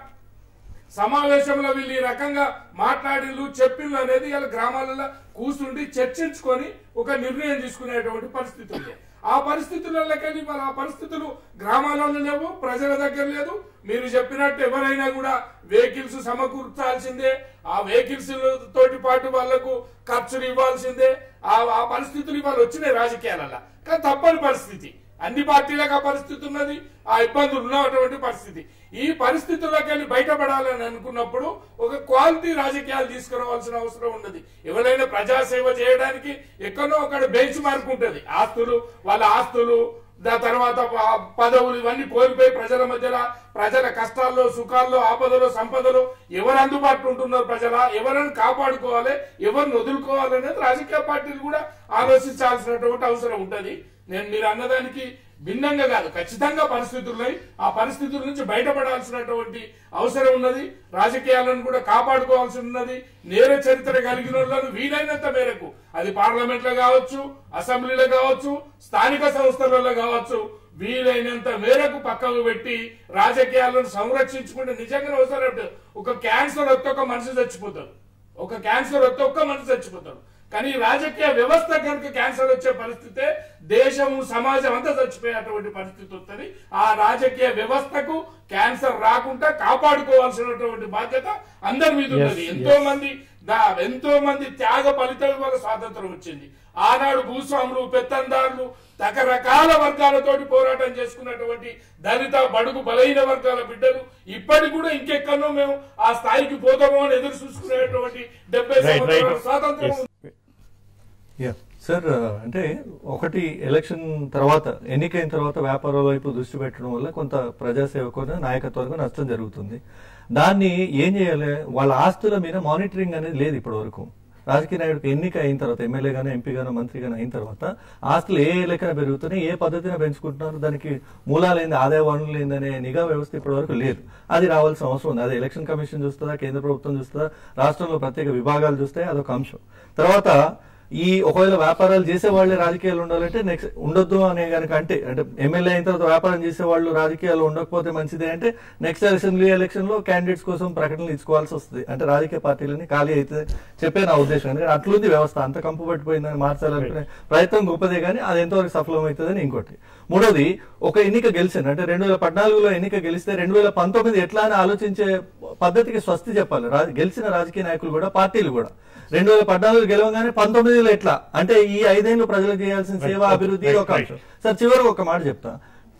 సమావేశంలో వీళ్ళు ఈ రకంగా మాట్లాడిళ్ళు చెప్పిండ్రు అనేది ఇలా గ్రామాలలో కూర్చుండి చర్చించుకొని ఒక నిర్ణయం తీసుకునేటువంటి పరిస్థితి ఉంది ఆ పరిస్థితులకెళ్ళి మరి ఆ పరిస్థితులు గ్రామాలలో లేవు ప్రజల దగ్గర లేదు మీరు చెప్పినట్టు ఎవరైనా కూడా వెహికల్స్ సమకూర్చాల్సిందే ఆ వెహికల్స్ తోటి పాటు వాళ్లకు ఖర్చులు ఇవ్వాల్సిందే ఆ ఆ పరిస్థితులు ఇవాళ వచ్చినాయి రాజకీయాలలో కానీ తప్పని పరిస్థితి అన్ని పార్టీలకు ఆ పరిస్థితి ఉన్నది ఆ ఇబ్బందులు ఉన్నటువంటి పరిస్థితి ఈ పరిస్థితుల్లోకి వెళ్ళి బయటపడాలని అనుకున్నప్పుడు ఒక క్వాలిటీ రాజకీయాలు తీసుకురావాల్సిన అవసరం ఉన్నది ఎవరైనా ప్రజాసేవ చేయడానికి ఎక్కడో అక్కడ బెంచ్ మార్క్ ఉంటుంది ఆస్తులు వాళ్ళ ఆస్తులు దాని తర్వాత ప- పదవులు ఇవన్నీ కోల్పోయి ప్రజల మధ్యలో ప్రజల కష్టాల్లో సుఖాల్లో ఆపదలో సంపదలో ఎవరు అందుబాటులో ఉంటున్నారు ప్రజల ఎవరిని కాపాడుకోవాలి ఎవరిని వదులుకోవాలి అనేది రాజకీయ పార్టీలు కూడా ఆలోచించాల్సినటువంటి అవసరం ఉంటది నేను మీరు అన్నదానికి భిన్నంగా కాదు ఖచ్చితంగా పరిస్థితులు ఉన్నాయి ఆ పరిస్థితుల నుంచి బయటపడాల్సినటువంటి అవసరం ఉన్నది రాజకీయాలను కూడా కాపాడుకోవాల్సి ఉన్నది నేర చరిత్ర కలిగిన వాళ్ళను వీలైనంత మేరకు అది పార్లమెంట్ లో కావచ్చు అసెంబ్లీలో కావచ్చు స్థానిక సంస్థలలో కావచ్చు వీలైనంత మేరకు పక్కకు పెట్టి రాజకీయాలను సంరక్షించుకుంటే నిజంగా అవసరం లేదు. ఒక క్యాన్సర్ వస్తే ఒక మనిషి చచ్చిపోతాడు ఒక క్యాన్సర్ వస్తే ఒక్క మనిషి చచ్చిపోతాడు కానీ ఈ రాజకీయ వ్యవస్థ కనుక క్యాన్సర్ వచ్చే పరిస్థితే దేశం సమాజం అంతా చచ్చిపోయేటువంటి పరిస్థితి వస్తుంది ఆ రాజకీయ వ్యవస్థకు క్యాన్సర్ రాకుండా కాపాడుకోవాల్సినటువంటి బాధ్యత అందరి మీద ఉన్నది Yes, ఎంతో మంది దా- ఎంతో మంది త్యాగ ఫలితం వల్ల స్వాతంత్రం వచ్చింది ఆనాడు భూస్వాములు పెత్తందారులు రకరకాల వర్గాలతోటి పోరాటం చేసుకున్నటువంటి దళిత బడుగు బలహీన వర్గాల బిడ్డలు ఇప్పటికి కూడా ఇంకెక్కడో మేము ఆ స్థాయికి పోతామో అని ఎదురు చూసుకునేటువంటి డెబ్బై Right, right. సంవత్సరాల స్వాతంత్రం Yes. యా సార్ ఒకటి ఒకటి ఎలక్షన్ తర్వాత ఎన్నికైన తర్వాత వ్యాపారాల వైపు దృష్టి పెట్టడం వల్ల కొంత ప్రజాసేవకు నాయకత్వానికి నష్టం జరుగుతుంది దాన్ని ఏం చేయాలి వాళ్ళ ఆస్తుల మీద మానిటరింగ్ అనేది లేదు ఇప్పటి వరకు రాజకీయ నాయకుడికి ఎన్నిక అయిన తర్వాత ఎమ్మెల్యే గానో ఎంపీ గానో మంత్రి గానో అయిన తర్వాత ఆస్తులు ఏ లెక్కన పెరుగుతున్నాయి ఏ పద్ధతిన పెంచుకుంటున్నారు దానికి మూలాలైంది ఆదాయ వనరులు ఏందనే నిఘా వ్యవస్థ ఇప్పటి వరకు లేదు అది రావాల్సిన అవసరం ఉంది అది ఎలక్షన్ కమిషన్ చూస్తుందా కేంద్ర ప్రభుత్వం చూస్తుందా రాష్ట్రంలో ప్రత్యేక విభాగాలు చూస్తే అదొక అంశం తర్వాత ఈ ఒకవేళ వ్యాపారాలు చేసే వాళ్ళే రాజకీయాలు ఉండాలంటే నెక్స్ట్ ఉండొద్దు అనే కనుక అంటే అంటే ఎమ్మెల్యే అయిన తర్వాత వ్యాపారం చేసే వాళ్ళు రాజకీయాలు ఉండకపోతే మంచిదే అంటే నెక్స్ట్ అసెంబ్లీ ఎలక్షన్ లో క్యాండిడేట్స్ కోసం ప్రకటనలు ఇచ్చుకోవాల్సి వస్తుంది అంటే రాజకీయ పార్టీలని ఖాళీ అయితే చెప్పే నా ఉద్దేశం ఎందుకంటే అట్లుంది వ్యవస్థ అంత కంపు పట్టిపోయిందని మార్చాలనుకునే ప్రయత్నం గొప్పదే కానీ అది ఎంతవరకు సఫలం అవుతుందని ఇంకోటి మూడోది ఒక ఎన్నిక గెలిచింది అంటే రెండు వేల పద్నాలుగులో ఎన్నిక గెలిస్తే రెండు వేల పంతొమ్మిది ఎట్లా అని ఆలోచించే పద్ధతికి స్వస్తి చెప్పాలి రా- గెలిచిన రాజకీయ నాయకులు కూడా పార్టీలు కూడా రెండు వేల పద్నాలుగు గెలవగానే పంతొమ్మిదిలో ఎట్లా అంటే ఈ ఐదేళ్లు ప్రజలకు చేయాల్సిన సేవ Right, అభివృద్ధి right, ఒక right. అంశం సార్ చివరికి ఒక మాట చెప్తా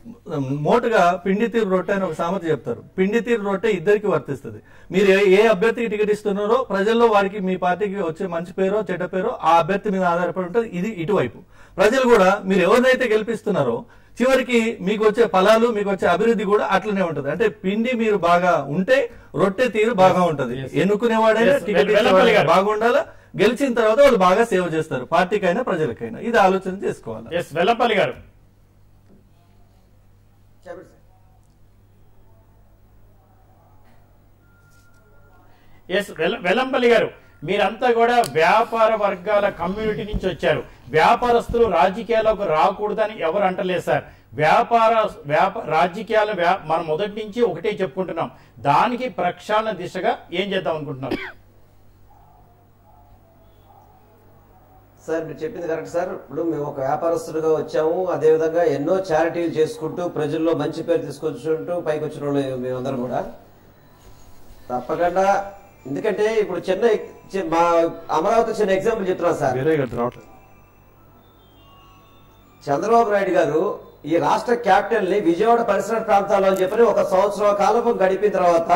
మోటుగా పిండి తీరు రొట్టె అని ఒక సామెత చెప్తారు పిండి తీరు రొట్టె ఇద్దరికి వర్తిస్తుంది మీరు ఏ- ఏ అభ్యర్థికి టికెట్ ఇస్తున్నారో ప్రజల్లో వారికి మీ పార్టీకి వచ్చే మంచి పేరో చెడ్డ పేరో ఆ అభ్యర్థి మీద ఆధారపడి ఉంటుంది ఇది ఇటువైపు ప్రజలు కూడా మీరు ఎవరినైతే గెలిపిస్తున్నారో చివరికి మీకు వచ్చే ఫలాలు మీకు వచ్చే అభివృద్ధి కూడా అట్లనే ఉంటది అంటే పిండి మీరు బాగా ఉంటే రొట్టె తీరు బాగా ఉంటది ఎన్నుకునేవాడైనా Yes, టికెట్ వెల్- వెల్లపల్లి ఇచ్చేవాడైనా గారు. బాగుండాలా గెలిచిన తర్వాత వాళ్ళు బాగా సేవ చేస్తారు పార్టీకైనా ప్రజలకైనా ఇది ఆలోచన చేసుకోవాలి ఎస్ వెల్లంపల్లి గారు చెప్పండి సార్. ఎస్ వెల- వెల్లంపల్లి గారు మీరంతా కూడా వ్యాపార వర్గాల కమ్యూనిటీ నుంచి వచ్చారు వ్యాపారస్తులు రాజకీయాల్లోకి రాకూడదని ఎవరు అంటలేదు సార్ వ్యాపార వ్యాప రాజకీయాల వ్యా- మనం మొదటి నుంచి ఒకటే చెప్పుకుంటున్నాం దానికి ప్రక్షాళన దిశగా ఏం చేద్దాం అనుకుంటున్నారు సార్ మీరు చెప్పింది కరెక్ట్ సార్ ఇప్పుడు మేము ఒక వ్యాపారస్తులుగా వచ్చాము అదే విధంగా ఎన్నో చారిటీలు చేసుకుంటూ ప్రజల్లో మంచి పేరు తీసుకొచ్చుకుంటూ పైకి వచ్చిన వాళ్ళు మేమందరం కూడా తప్పకుండా ఎందుకంటే ఇప్పుడు చిన్న చి- మా అమరావతి చిన్న ఎగ్జాంపుల్ చెప్తున్నాను సార్ వేరే గట్టు రావట్లేదు చంద్రబాబు నాయుడు గారు ఈ రాష్ట్ర క్యాపిటల్ ని విజయవాడ పరిసర ప్రాంతాల్లో అని చెప్పని ఒక సంవత్సరం కాలం గడిపిన తర్వాత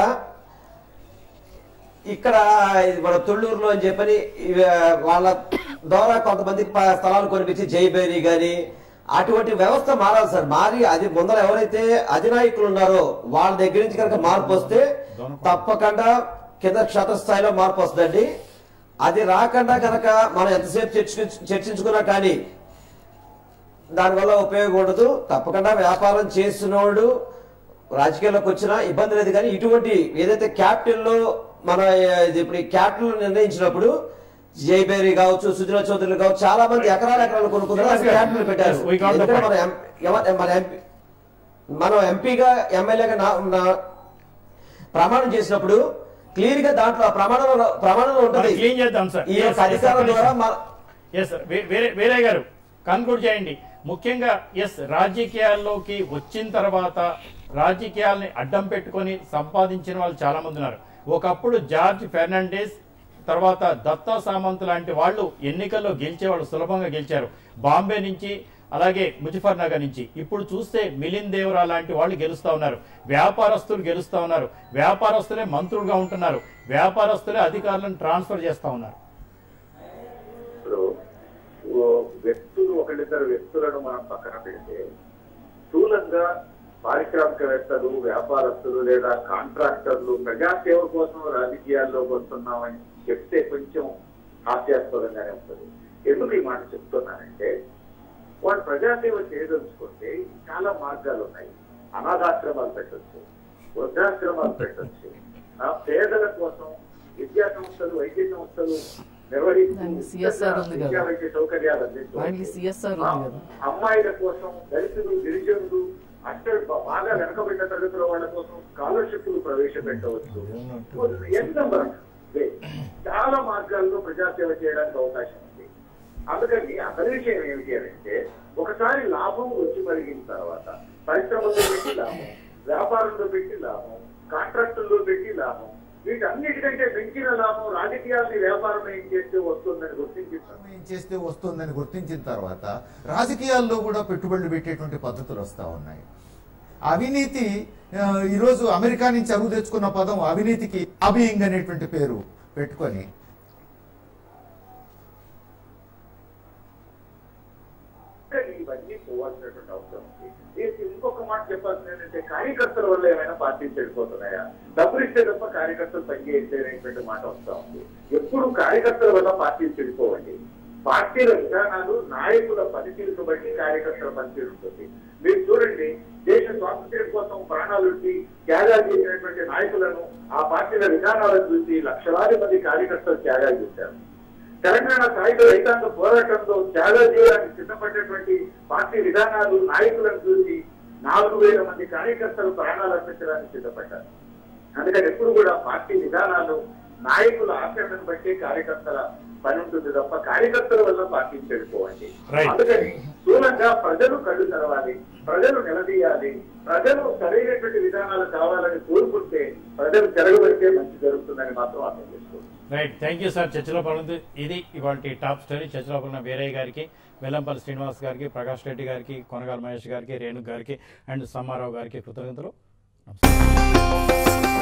ఇక్కడ ఇది మన తుళ్ళూరులో అని చెప్పని ఇవి, ఆ, వాళ్ళ ద్వారా కొంతమంది ప- స్థలాలు కొనిపించి జైబేరి గాని అటువంటి వ్యవస్థ మారాలి సార్ మారి అది ముందర ఎవరైతే అధినాయకులు ఉన్నారో వాళ్ళ దగ్గర నుంచి కనుక మార్పు వస్తే తప్పకుండా కింద క్షేత్రస్థాయిలో మార్పు వస్తుందండి అది రాకుండా కనుక మనం ఎంతసేపు చర్చించు చర్చించుకున్నా కానీ దానివల్ల ఉపయోగం ఉండదు తప్పకుండా వ్యాపారం చేసినోడు రాజకీయాల్లోకి వచ్చినా ఇబ్బంది లేదు కానీ ఇటువంటి ఏదైతే క్యాపిటల్ లో మన ఇది ఇప్పుడు ఈ క్యాపిటల్ నిర్ణయించినప్పుడు జైబేరి కావచ్చు సుజనా చౌదరి కావచ్చు చాలా మంది ఎకరాల ఎకరాలు కొనుక్కున్నారు అసలు క్యాపిటల్ పెట్టారు Yes, we got the ఎందుకంటే point. మన ఎం- ఎవ- మన ఎంపీ మనం ఎంపీగా ఎమ్మెల్యేగా నా- నా- ప్రమాణం చేసినప్పుడు క్లియర్ గా దాంట్లో ఆ ప్రమాణంలో ప్రమాణంలో మనం ఉంటుంది క్లీన్ చేద్దాం సార్ ఈ యొక్క అధికారం ద్వారా మన ఎస్ సార్ వే- వేరే వేరే గారు కన్క్లూడ్ చేయండి ముఖ్యంగా ఎస్ రాజకీయాల్లోకి వచ్చిన తర్వాత రాజకీయాల్ని అడ్డం పెట్టుకొని సంపాదించిన వాళ్ళు చాలా మంది ఉన్నారు ఒకప్పుడు జార్జ్ ఫెర్నాండెస్ తర్వాత దత్తా సామంత్ లాంటి వాళ్ళు ఎన్నికల్లో గెలిచేవాళ్ళు సులభంగా గెలిచారు బాంబే నుంచి అలాగే ముజఫర్ నగర్ నుంచి ఇప్పుడు చూస్తే మిలిన్ దేవరా లాంటి వాళ్ళు గెలుస్తా ఉన్నారు వ్యాపారస్తులు గెలుస్తా ఉన్నారు వ్యాపారస్తులే మంత్రులుగా ఉంటున్నారు వ్యాపారస్తులే అధికారులను ట్రాన్స్ఫర్ చేస్తా ఉన్నారు ఇప్పుడు ఓ వ్యక్తులు ఒకళ్ళిద్దరు వ్యక్తులను మనం పక్కన పెడితే స్థూలంగా పారిశ్రామికవేత్తలు వ్యాపారస్తులు లేదా కాంట్రాక్టర్లు ప్రజాసేవ కోసం రాజకీయాల్లోకి వస్తున్నామని చెప్తే కొంచెం హాస్యాస్పదంగానే ఉంటుంది ఎందుకు ఈ మాట చెప్తున్నానంటే వాడు ప్రజాసేవ చేయదలుచుకుంటే చాలా మార్గాలు ఉన్నాయి అనాథాశ్రమాలు పెట్టొచ్చు వృద్ధాశ్రమాలు పెట్టొచ్చు ఆ పేదల కోసం విద్యా సంస్థలు వైద్య సంస్థలు నిర్వహిస్తూ దానికి CSR ఉంది కదా. విద్యా వైద్య సౌకర్యాలు వాటికి అందించవచ్చు CSR ఉంది కదా. అమ్మాయిల కోసం దళితులు గిరిజనులు అక్కడ బాగా వెనకబడిన తరగతుల వాళ్ళ కోసం స్కాలర్షిప్లు ప్రవేశపెట్టవచ్చు ఎంత నెంబర్ చాలా మార్గాల్లో ప్రజాసేవ చేయడానికి అవకాశం ఉంది అందుకని అసలు విషయం ఏమిటి అని అంటే ఒకసారి లాభం వచ్చి మరిగిన తర్వాత పరిశ్రమల్లో పెట్టి లాభం వ్యాపారంలో పెట్టి లాభం కాంట్రాక్టుల్లో పెట్టి లాభం వీటన్నిటికంటే పెంచిన లాభం రాజకీయాల్ని వ్యాపారం ఏం చేస్తే వస్తుందని గుర్తించిస్తాం ఏం చేస్తే వస్తుందని గుర్తించిన తర్వాత రాజకీయాల్లో కూడా పెట్టుబడులు పెట్టేటువంటి పద్ధతులు వస్తా ఉన్నాయి అవినీతి ఆ, ఈరోజు అమెరికా నుంచి అరువు తెచ్చుకున్న పదం అవినీతికి లాబియింగ్ అనేటువంటి పేరు పెట్టుకొని కానీ ఇవన్నీ పోవాల్సినటువంటి అవసరం ఉంది దీనికి ఇంకొక మాట చెప్పాల్సింది ఏంటంటే కార్యకర్తల వల్ల ఏమైనా పార్టీలు చెడిపోతున్నాయా డబ్బులు ఇస్తే తప్ప కార్యకర్తలు పనిచేస్తే అనేటువంటి మాట వస్తా ఉంది ఎప్పుడు కార్యకర్తల వల్ల పార్టీలు చెడిపోవండి పార్టీల విధానాలు నాయకుల పనితీరును బట్టి కార్యకర్తల పనితీరు ఉంటుంది మీరు చూడండి దేశ స్వాతంత్ర్యం కోసం ప్రాణాలుంటి త్యాగాలు చేసినటువంటి నాయకులను ఆ పార్టీల విధానాలను చూసి లక్షలాది మంది కార్యకర్తలు త్యాగాలు చేశారు తెలంగాణ సాయుధ రైతాంగ పోరాటంలో త్యాగాలు చేయడానికి సిద్ధపడినటువంటి పార్టీ విధానాలు నాయకులను చూసి నాలుగు వేల మంది కార్యకర్తలు ప్రాణాలు అర్పించడానికి సిద్ధపడ్డారు అందుకని ఎప్పుడు కూడా పార్టీ విధానాలు నాయకుల ఆచరణను బట్టి కార్యకర్తల పని ఉంటుంది తప్ప కార్యకర్తల వల్ల పార్టీని చెడిపోవండి Right. అందుకని స్థూలంగా ప్రజలు కళ్ళు తెరవాలి ప్రజలు నిలదీయాలి ప్రజలు సరైనటువంటి విధానాలు కావాలని కోరుకుంటే ప్రజలు తిరగబడితే మంచి జరుగుతుందని మాత్రం అర్థం చేసుకోవాలి రైట్ థ్యాంక్ యూ సార్ చర్చలో పాల్గొంది ఇది ఇవాళ టాప్ స్టోరీ చర్చలో పాల్గొన్న వీరయ్య గారికి వెల్లంపల్లి శ్రీనివాస్ గారికి ప్రకాష్ రెడ్డి గారికి కొనగాల మహేష్ గారికి రేణు గారికి అండ్ సమ్మారావు గారికి కృతజ్ఞతలు నమస్కారం